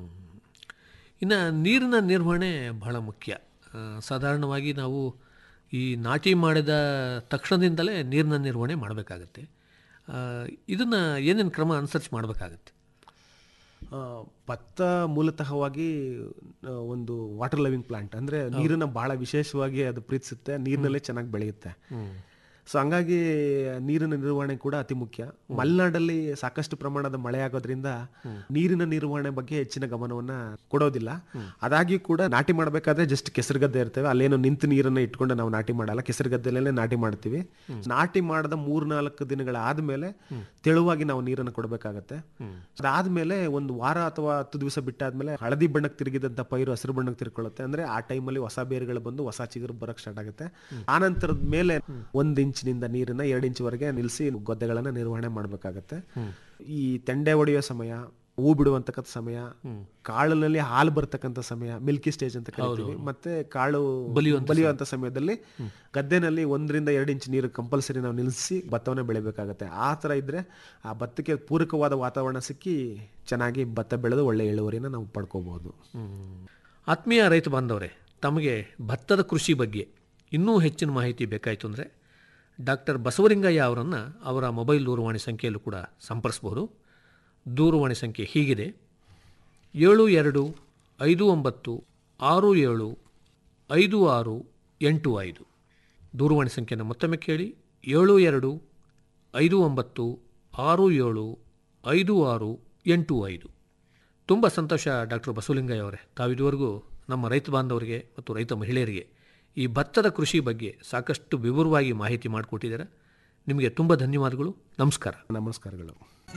ಇನ್ನು ನೀರಿನ ನಿರ್ವಹಣೆ ಬಹಳ ಮುಖ್ಯ ಆ, ಸಾಧಾರಣವಾಗಿ ನಾವು ಈ ನಾಟಿ ಮಾಡಿದ ತಕ್ಷಣದಿಂದಲೇ ನೀರಿನ ನಿರ್ವಹಣೆ ಮಾಡಬೇಕಾಗತ್ತೆ ಇದನ್ನು ಏನೇನು ಕ್ರಮ ಅನುಸರಿಸಿ ಮಾಡಬೇಕಾಗತ್ತೆ ಆ, ಭತ್ತ ಮೂಲತಃವಾಗಿ ಆ, ಒಂದು ವಾಟರ್ ಲವಿಂಗ್ ಪ್ಲಾಂಟ್ ಅಂದ್ರೆ ನೀರನ್ನ ಬಹಳ ವಿಶೇಷವಾಗಿ ಅದು ಪ್ರೀತಿಸುತ್ತೆ ನೀರಿನಲ್ಲೇ ಚೆನ್ನಾಗಿ ಬೆಳೆಯುತ್ತೆ ಸೊ ಹಂಗಾಗಿ ನೀರಿನ ನಿರ್ವಹಣೆ ಕೂಡ ಅತಿ ಮುಖ್ಯ ಮಲೆನಾಡಲ್ಲಿ ಸಾಕಷ್ಟು ಪ್ರಮಾಣದ ಮಳೆ ಆಗೋದ್ರಿಂದ ನೀರಿನ ನಿರ್ವಹಣೆ ಬಗ್ಗೆ ಹೆಚ್ಚಿನ ಗಮನವನ್ನ ಕೊಡೋದಿಲ್ಲ ಅದಾಗಿ ಕೂಡ ನಾಟಿ ಮಾಡಬೇಕಾದ್ರೆ ಜಸ್ಟ್ ಕೆಸರುಗದ್ದೆ ಇರ್ತೇವೆ ಅಲ್ಲೇನು ನಿಂತು ನೀರನ್ನ ಇಟ್ಕೊಂಡು ನಾವು ನಾಟಿ ಮಾಡಲ್ಲ ಕೆಸರುಗದ್ದೆಲ್ಲೇ ನಾಟಿ ಮಾಡ್ತೀವಿ ನಾಟಿ ಮಾಡಿದ ಮೂರ್ನಾಲ್ಕು ದಿನಗಳ ಆದ್ಮೇಲೆ ತೆಳುವಾಗಿ ನಾವು ನೀರನ್ನು ಕೊಡಬೇಕಾಗತ್ತೆ ಅದಾದ್ಮೇಲೆ ಒಂದು ವಾರ ಅಥವಾ ಹತ್ತು ದಿವಸ ಬಿಟ್ಟಾದ್ಮೇಲೆ ಹಳದಿ ಬಣ್ಣಕ್ಕೆ ತಿರುಗಿದಂತ ಪೈರು ಹಸಿರು ಬಣ್ಣಕ್ಕೆ ತಿರ್ಕೊಳ್ಳುತ್ತೆ ಅಂದ್ರೆ ಆ ಟೈಮಲ್ಲಿ ಹೊಸ ಬೇರುಗಳು ಬಂದು ಹೊಸ ಚಿಗುರು ಬರಕ್ ಸ್ಟಾರ್ಟ್ ಆಗುತ್ತೆ ಆ ನಂತರದ ಮೇಲೆ ಒಂದ್ ಇಂಚಿನಿಂದ ನೀರನ್ನ ಎರಡು ಇಂಚ್ವರೆಗೆ ನಿಲ್ಲಿಸಿ ಗದ್ದೆಗಳನ್ನ ನಿರ್ವಹಣೆ ಮಾಡ್ಬೇಕಾಗತ್ತೆ ಈ ತೆಂಡೆ ಹೊಡೆಯೋ ಸಮಯ ಹೂ ಬಿಡುವಂತಕ್ಕಂಥ ಸಮಯ ಕಾಳಿನಲ್ಲಿ ಹಾಲು ಬರ್ತಕ್ಕಂಥ ಸಮಯ ಮಿಲ್ಕಿ ಸ್ಟೇಜ್ ಅಂತ ಕರಿತೀವಿ ಮತ್ತೆ ಕಾಳು ಬಲಿಯುವಂತ ಸಮಯದಲ್ಲಿ ಗದ್ದೆನಲ್ಲಿ ಒಂದರಿಂದ ಎರಡು ಇಂಚ್ ನೀರು ಕಂಪಲ್ಸರಿ ನಾವು ನಿಲ್ಲಿಸಿ ಭತ್ತವನ್ನ ಬೆಳಿಬೇಕಾಗತ್ತೆ ಆ ತರ ಇದ್ರೆ ಆ ಭತ್ತಕ್ಕೆ ಪೂರಕವಾದ ವಾತಾವರಣ ಸಿಕ್ಕಿ ಚೆನ್ನಾಗಿ ಭತ್ತ ಬೆಳೆದು ಒಳ್ಳೆ ಇಳುವರಿನ ನಾವು ಪಡ್ಕೋಬಹುದು ಆತ್ಮೀಯ ರೈತ ಬಾಂಧವರೇ ತಮಗೆ ಭತ್ತದ ಕೃಷಿ ಬಗ್ಗೆ ಇನ್ನೂ ಹೆಚ್ಚಿನ ಮಾಹಿತಿ ಬೇಕಾಯಿತು ಅಂದರೆ ಡಾಕ್ಟರ್ ಬಸವಲಿಂಗಯ್ಯ ಅವರನ್ನು ಅವರ ಮೊಬೈಲ್ ದೂರವಾಣಿ ಸಂಖ್ಯೆಯಲ್ಲೂ ಕೂಡ ಸಂಪರ್ಸ್ಬೋದು ದೂರವಾಣಿ ಸಂಖ್ಯೆ ಹೀಗಿದೆ ಏಳು ಎರಡು ಐದು ಒಂಬತ್ತು ಆರು ಏಳು ಐದು ಆರು ಎಂಟು ಐದು ದೂರವಾಣಿ ಸಂಖ್ಯೆಯನ್ನು ಮತ್ತೊಮ್ಮೆ ಕೇಳಿ ಏಳು ಎರಡು ಐದು ಒಂಬತ್ತು ಆರು ಏಳು ಐದು ಆರು ಎಂಟು ಐದು ತುಂಬ ಸಂತೋಷ ಡಾಕ್ಟರ್ ಬಸವಲಿಂಗಯ್ಯ ಅವರೇ ತಾವಿದುವರೆಗೂ ನಮ್ಮ ರೈತ ಬಾಂಧವರಿಗೆ ಮತ್ತು ರೈತ ಮಹಿಳೆಯರಿಗೆ ಈ ಭತ್ತದ ಕೃಷಿ ಬಗ್ಗೆ ಸಾಕಷ್ಟು ವಿವರವಾಗಿ ಮಾಹಿತಿ ಮಾಡಿಕೊಟ್ಟಿದ್ದಾರೆ ನಿಮಗೆ ತುಂಬ ಧನ್ಯವಾದಗಳು ನಮಸ್ಕಾರ ನಮಸ್ಕಾರಗಳು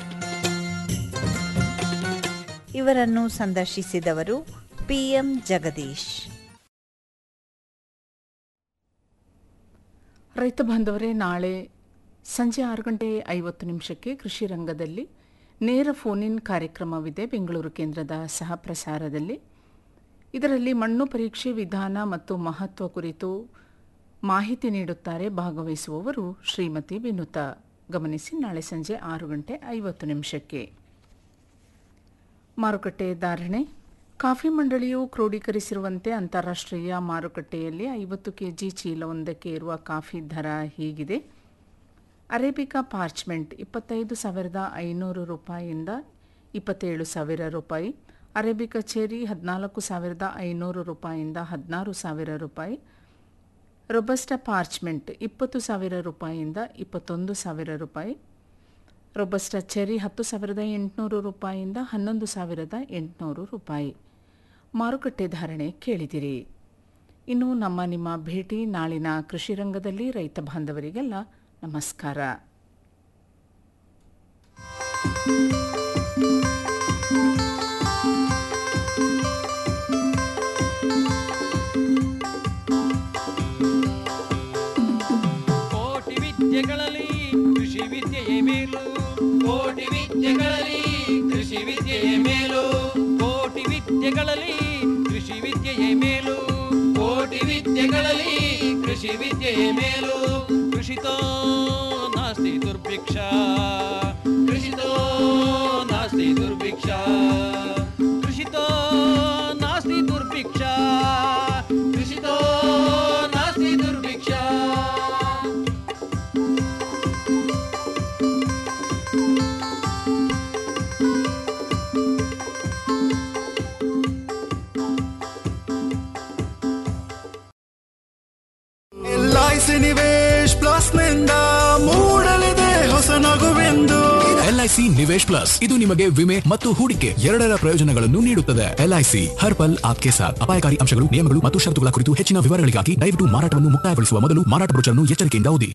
ಇವರನ್ನು ಸಂದರ್ಶಿಸಿದವರು ಪಿಎಂ ಜಗದೀಶ್ ರೈತ ಬಾಂಧವರೇ ನಾಳೆ ಸಂಜೆ ಆರು ಗಂಟೆ ಐವತ್ತು ನಿಮಿಷಕ್ಕೆ ಕೃಷಿ ರಂಗದಲ್ಲಿ ನೇರ ಫೋನ್ ಇನ್ ಕಾರ್ಯಕ್ರಮವಿದೆ ಬೆಂಗಳೂರು ಕೇಂದ್ರದ ಸಹ ಪ್ರಸಾರದಲ್ಲಿ ಇದರಲ್ಲಿ ಮಣ್ಣು ಪರೀಕ್ಷೆ ವಿಧಾನ ಮತ್ತು ಮಹತ್ವ ಕುರಿತು ಮಾಹಿತಿ ನೀಡುತ್ತಾರೆ ಭಾಗವಹಿಸುವವರು ಶ್ರೀಮತಿ ವಿನುತಾ ಗಮನಿಸಿ ನಾಳೆ ಸಂಜೆ ಆರು ಗಂಟೆ ಐವತ್ತು ನಿಮಿಷಕ್ಕೆ ಮಾರುಕಟ್ಟೆ ಧಾರಣೆ ಕಾಫಿ ಮಂಡಳಿಯು ಕ್ರೋಢೀಕರಿಸಿರುವಂತೆ ಅಂತಾರಾಷ್ಟ್ರೀಯ ಮಾರುಕಟ್ಟೆಯಲ್ಲಿ ಐವತ್ತು ಕೆಜಿ ಚೀಲವೊಂದಕ್ಕೆ ಇರುವ ಕಾಫಿ ದರ ಹೀಗಿದೆ ಅರೇಬಿಕಾ ಪಾರ್ಚ್ಮೆಂಟ್ ಇಪ್ಪತ್ತೈದು ಸಾವಿರದ ಐನೂರು ರೂಪಾಯಿಯಿಂದ ಇಪ್ಪತ್ತೇಳು ಸಾವಿರ ರೂಪಾಯಿ ಅರೇಬಿಕಾ ಚೆರಿ ಹದಿನಾಲ್ಕು ಸಾವಿರದ ಐನೂರು ರೂಪಾಯಿಯಿಂದ ಹದಿನಾರು ಸಾವಿರ ರೂಪಾಯಿ ರೊಬಸ್ಟಾ ಪಾರ್ಚ್ಮೆಂಟ್ ಇಪ್ಪತ್ತು ಸಾವಿರ ರೂಪಾಯಿಯಿಂದ ಇಪ್ಪತ್ತೊಂದು ಸಾವಿರ ರೂಪಾಯಿ ರೊಬಸ್ಟಾ ಚೆರಿ ಹತ್ತು ಸಾವಿರದ ಎಂಟುನೂರು ರೂಪಾಯಿಯಿಂದ ಹನ್ನೊಂದು ಸಾವಿರದ ಎಂಟುನೂರು ರೂಪಾಯಿ ಮಾರುಕಟ್ಟೆ ಧಾರಣೆ ಕೇಳಿದಿರಿ ಇನ್ನು ನಮ್ಮ ನಿಮ್ಮ ಭೇಟಿ ನಾಳಿನ ಕೃಷಿ ರಂಗದಲ್ಲಿ ರೈತ ಬಾಂಧವರಿಗೆಲ್ಲ ನಮಸ್ಕಾರ ಕೋಟಿ ವಿದ್ಯೆಗಳಲ್ಲಿ ಕೃಷಿ ವಿದ್ಯೆಯೇ ಮೇಲು ಕೋಟಿ ವಿದ್ಯೆಗಳಲ್ಲಿ ಕೃಷಿ ವಿದ್ಯೆಯೇ ಮೇಲು ಕೋಟಿ ವಿದ್ಯೆಗಳಲ್ಲಿ ಕೃಷಿ ವಿದ್ಯೆಯೇ ಮೇಲು ಕೋಟಿ ವಿದ್ಯೆಗಳಲ್ಲಿ ಕೃಷಿ ವಿದ್ಯೆಯೇ ಮೇಲು ಕೃಷಿತೋ ನಾಸ್ತಿ ದುರ್ಭಿಕ್ಷ ಕೃಷಿತೋ ನಾಸ್ತಿ ದುರ್ಭಿಕ್ಷ ಕೃಷಿತೋ ನಾಸ್ತಿ ದುರ್ಭಿಕ್ಷ ಕೃಷಿತೋ ನಾಸ್ತಿ ದುರ್ಭಿಕ್ಷ L I C Nivesh plus ನಿಂದ ಮೂಡಲಿದೆ ಹೊಸ ನಗುವೆಂದು ಎಲ್ಐಸಿ ನಿವೇಶ್ ಪ್ಲಸ್ ಇದು ನಿಮಗೆ ವಿಮೆ ಮತ್ತು ಹೂಡಿಕೆ ಎರಡರ ಪ್ರಯೋಜನಗಳನ್ನು ನೀಡುತ್ತದೆ ಎಲ್ಐಸಿ ಹರ್ ಪಲ್ ಆಪ್ಕೆ ಸಾಥ್ ಅಪಾಯಕಾರಿ ಅಂಶಗಳು ನಿಯಮಗಳು ಮತ್ತು ಷರತ್ತುಗಳ ಕುರಿತು ಹೆಚ್ಚಿನ ವಿವರಗಳಿಗಾಗಿ ದಯವಿಟ್ಟು ಮಾರಾಟವನ್ನು ಮುಕ್ತಾಯಗೊಳಿಸುವ ಮೊದಲು ಮಾರಾಟ ಬ್ರೋಚರ್ನ್ನು ಎಚ್ಚರಿಕೆಯಿಂದ ಓದಿ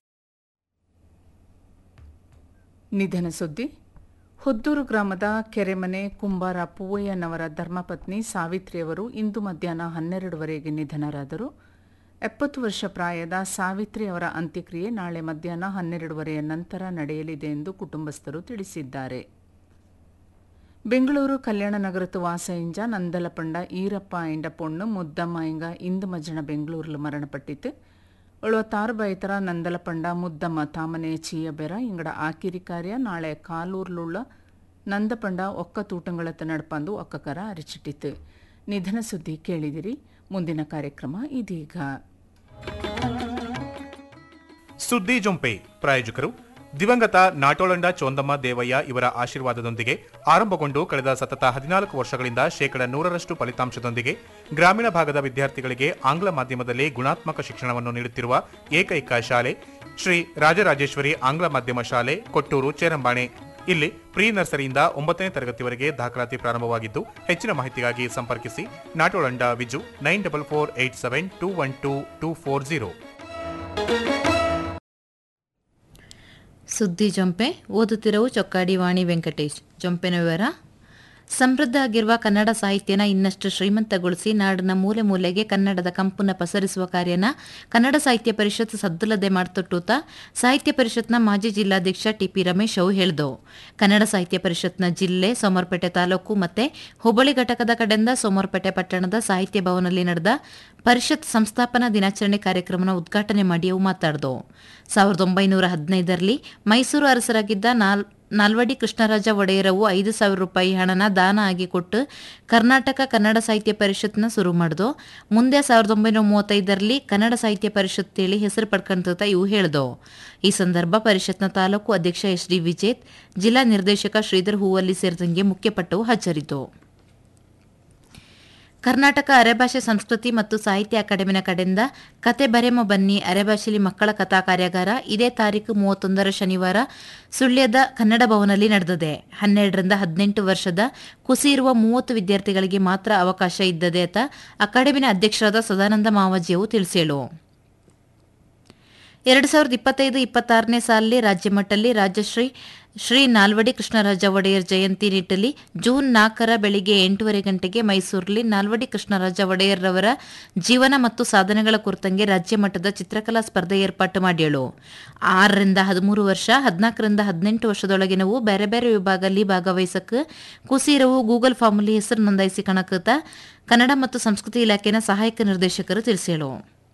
ನಿಧನ ಸುದ್ದಿ ಹುದ್ದೂರು ಗ್ರಾಮದ ಕೆರೆಮನೆ ಕುಂಬಾರ ಪೂವಯ್ಯನವರ ಧರ್ಮಪತ್ನಿ ಸಾವಿತ್ರಿಯವರು ಇಂದು ಮಧ್ಯಾಹ್ನ ಹನ್ನೆರಡುವರೆಗೆ ನಿಧನರಾದರು ಎಪ್ಪತ್ತು ವರ್ಷ ಪ್ರಾಯದ ಸಾವಿತ್ರಿ ಅವರ ಅಂತ್ಯಕ್ರಿಯೆ ನಾಳೆ ಮಧ್ಯಾಹ್ನ ಹನ್ನೆರಡುವರೆಯ ನಂತರ ನಡೆಯಲಿದೆ ಎಂದು ಕುಟುಂಬಸ್ಥರು ತಿಳಿಸಿದ್ದಾರೆ ಬೆಂಗಳೂರು ಕಲ್ಯಾಣ ನಗರத்து வாச இஞ்சா நந்தலப்பண்ட ஈரப்ப ஐண்ட பொண்ணு முத்தம்மா இங்க இந்து மஜ்ஜன பெங்களூரில் மரணப்பட்டித்து எழுபத்தாறு ಬೈತರ ನಂದಲಪಂಡ ಮುದ್ದಮ್ಮ ತಾಮನೆ ಚೀಯಬೆರ ಇಂಗಡ ಆಕಿರಿ ಕಾರ್ಯ ನಾಳೆ ಕಾಲೂರ್ಲುಳ್ಳ ನಂದಪಂಡ ಒಕ್ಕ ತೂಟಂಗಳತ್ತ ನಡ್ಪಂದು ಒಕ್ಕಕರ ಅರಿಚಿಟ್ಟಿತು ನಿಧನ ಸುದ್ದಿ ಕೇಳಿದಿರಿ ಮುಂದಿನ ಕಾರ್ಯಕ್ರಮ ಇದೀಗ ಸುದ್ದಿ ಜೊಂಪೆ ಪ್ರಾಯೋಜಕರು ದಿವಂಗತ ನಾಟೋಳಂಡ ಚೋಂದಮ್ಮ ದೇವಯ್ಯ ಇವರ ಆಶೀರ್ವಾದದೊಂದಿಗೆ ಆರಂಭಗೊಂಡು ಕಳೆದ ಸತತ ಹದಿನಾಲ್ಕು ವರ್ಷಗಳಿಂದ ಶೇಕಡ ನೂರರಷ್ಟು ಫಲಿತಾಂಶದೊಂದಿಗೆ ಗ್ರಾಮೀಣ ಭಾಗದ ವಿದ್ಯಾರ್ಥಿಗಳಿಗೆ ಆಂಗ್ಲ ಮಾಧ್ಯಮದಲ್ಲಿ ಗುಣಾತ್ಮಕ ಶಿಕ್ಷಣವನ್ನು ನೀಡುತ್ತಿರುವ ಏಕೈಕ ಶಾಲೆ ಶ್ರೀ ರಾಜರಾಜೇಶ್ವರಿ ಆಂಗ್ಲ ಮಾಧ್ಯಮ ಶಾಲೆ ಕೊಟ್ಟೂರು ಚೇರಂಬಾಣೆ ಇಲ್ಲಿ ಪ್ರೀ ನರ್ಸರಿಯಿಂದ ಒಂಬತ್ತನೇ ತರಗತಿವರೆಗೆ ದಾಖಲಾತಿ ಪ್ರಾರಂಭವಾಗಿದ್ದು ಹೆಚ್ಚಿನ ಮಾಹಿತಿಗಾಗಿ ಸಂಪರ್ಕಿಸಿ Natolanda Viju nine double four eight seven two one two two four zero ಸುದ್ದಿ ಜೊಂಪೆ ಓದುತ್ತಿರವು ಚೊಕ್ಕಾಡಿ ವಾಣಿ ವೆಂಕಟೇಶ್ ಜೊಂಪೆನ ವಿವರ ಸಮೃದ್ಧ ಆಗಿರುವ ಕನ್ನಡ ಸಾಹಿತ್ಯನ ಇನ್ನಷ್ಟು ಶ್ರೀಮಂತಗೊಳಿಸಿ ನಾಡಿನ ಮೂಲೆ ಮೂಲೆಗೆ ಕನ್ನಡದ ಕಂಪನ್ನ ಪಸರಿಸುವ ಕಾರ್ಯನ ಕನ್ನಡ ಸಾಹಿತ್ಯ ಪರಿಷತ್ ಸದ್ದುಲದೆ ಮಾಡ್ತೊಟ್ಟೂತ ಸಾಹಿತ್ಯ ಪರಿಷತ್ನ ಮಾಜಿ ಜಿಲ್ಲಾಧ್ಯಕ್ಷ ಟಿಪಿ ರಮೇಶ್ ಅವು ಹೇಳಿದವು ಕನ್ನಡ ಸಾಹಿತ್ಯ ಪರಿಷತ್ನ ಜಿಲ್ಲೆ ಸೋಮವಾರಪೇಟೆ ತಾಲೂಕು ಮತ್ತೆ ಹುಬ್ಬಳ್ಳಿ ಘಟಕದ ಕಡೆಯಿಂದ ಸೋಮವಾರಪೇಟೆ ಪಟ್ಟಣದ ಸಾಹಿತ್ಯ ಭವನದಲ್ಲಿ ನಡೆದ ಪರಿಷತ್ ಸಂಸ್ಥಾಪನಾ ದಿನಾಚರಣೆ ಕಾರ್ಯಕ್ರಮನ ಉದ್ಘಾಟನೆ ಮಾಡಿ ಅವು ಮಾತಾಡಿದವು ಸಾವಿರದ ಒಂಬೈನೂರ ಹದಿನೈದರಲ್ಲಿ ಮೈಸೂರು ಅರಸರಾಗಿದ್ದ ನಾಲ್ ನಾಲ್ವಡಿ ಕೃಷ್ಣರಾಜ ಒಡೆಯರವು ಐದು ಸಾವಿರ ರೂಪಾಯಿ ಹಣನ ದಾನ ಆಗಿ ಕೊಟ್ಟು ಕರ್ನಾಟಕ ಕನ್ನಡ ಸಾಹಿತ್ಯ ಪರಿಷತ್ನ ಶುರು ಮಾಡಿದು ಮುಂದೆ ಸಾವಿರದ ಒಂಬೈನೂರ ಮೂವತ್ತೈದರಲ್ಲಿ ಕನ್ನಡ ಸಾಹಿತ್ಯ ಪರಿಷತ್ ಹೇಳಿ ಹೆಸರು ಪಡ್ಕೊಂತ ಇವು ಹೇಳಿದವು ಈ ಸಂದರ್ಭ ಪರಿಷತ್ನ ತಾಲೂಕು ಅಧ್ಯಕ್ಷ ಎಸ್ ಡಿ ವಿಜೇತ್ ಜಿಲ್ಲಾ ನಿರ್ದೇಶಕ ಶ್ರೀಧರ್ ಹೂವಲ್ಲಿ ಸೇರಿದಂಗೆ ಮುಖ್ಯಪಟ್ಟವು ಹಾಜರಿದ್ದವು ಕರ್ನಾಟಕ ಅರೆಭಾಷೆ ಸಂಸ್ಕೃತಿ ಮತ್ತು ಸಾಹಿತ್ಯ ಅಕಾಡೆಮಿನ ಕಡೆಯಿಂದ ಕತೆ ಬರೆಮ ಬನ್ನಿ ಅರೆಭಾಷೆಲಿ ಮಕ್ಕಳ ಕಥಾ ಕಾರ್ಯಾಗಾರ ಇದೇ ತಾರೀಕು ಮೂವತ್ತೊಂದರ ಶನಿವಾರ ಸುಳ್ಯದ ಕನ್ನಡ ಭವನಲ್ಲಿ ನಡೆದಿದೆ ಹನ್ನೆರಡರಿಂದ ಹದಿನೆಂಟು ವರ್ಷದ ಕುಸಿ ಇರುವ ಮೂವತ್ತು ವಿದ್ಯಾರ್ಥಿಗಳಿಗೆ ಮಾತ್ರ ಅವಕಾಶ ಇದ್ದದೆ ಅಂತ ಅಕಾಡೆಮಿನ ಅಧ್ಯಕ್ಷರಾದ ಸದಾನಂದ ಮಾವಜಿಯವು ತಿಳಿಸೇಳು ಎರಡು ಸಾವಿರದ ಇಪ್ಪತ್ತೈದು ಇಪ್ಪತ್ತಾರನೇ ಸಾಲಿನಲ್ಲಿ ರಾಜ್ಯ ಮಟ್ಟದಲ್ಲಿ ರಾಜ್ಯಶ್ರೀ ಶ್ರೀ ನಾಲ್ವಡಿ ಕೃಷ್ಣರಾಜ ಒಡೆಯರ್ ಜಯಂತಿ ನಿಟ್ಟಲ್ಲಿ ಜೂನ್ ನಾಲ್ಕರ ಬೆಳಿಗ್ಗೆ ಎಂಟೂವರೆ ಗಂಟೆಗೆ ಮೈಸೂರಲ್ಲಿ ನಾಲ್ವಡಿ ಕೃಷ್ಣರಾಜ ಒಡೆಯರ್ರವರ ಜೀವನ ಮತ್ತು ಸಾಧನೆಗಳ ಕುರಿತಂಗೆ ರಾಜ್ಯ ಮಟ್ಟದ ಚಿತ್ರಕಲಾ ಸ್ಪರ್ಧೆ ಏರ್ಪಾಟು ಮಾಡ್ಯಳು ಆರರಿಂದ ಹದಿಮೂರು ವರ್ಷ ಹದಿನಾಲ್ಕರಿಂದ ಹದಿನೆಂಟು ವರ್ಷದೊಳಗಿನವು ಬೇರೆ ಬೇರೆ ವಿಭಾಗದಲ್ಲಿ ಭಾಗವಹಿಸಕ್ಕೆ ಕುಸೀರವು ಗೂಗಲ್ ಫಾರ್ಮಲ್ಲಿ ಹೆಸರು ನೋಂದಾಯಿಸಿ ಕಣಕತ ಕನ್ನಡ ಮತ್ತು ಸಂಸ್ಕೃತಿ ಇಲಾಖೆನ ಸಹಾಯಕ ನಿರ್ದೇಶಕರು ತಿಳಿಸೇಳು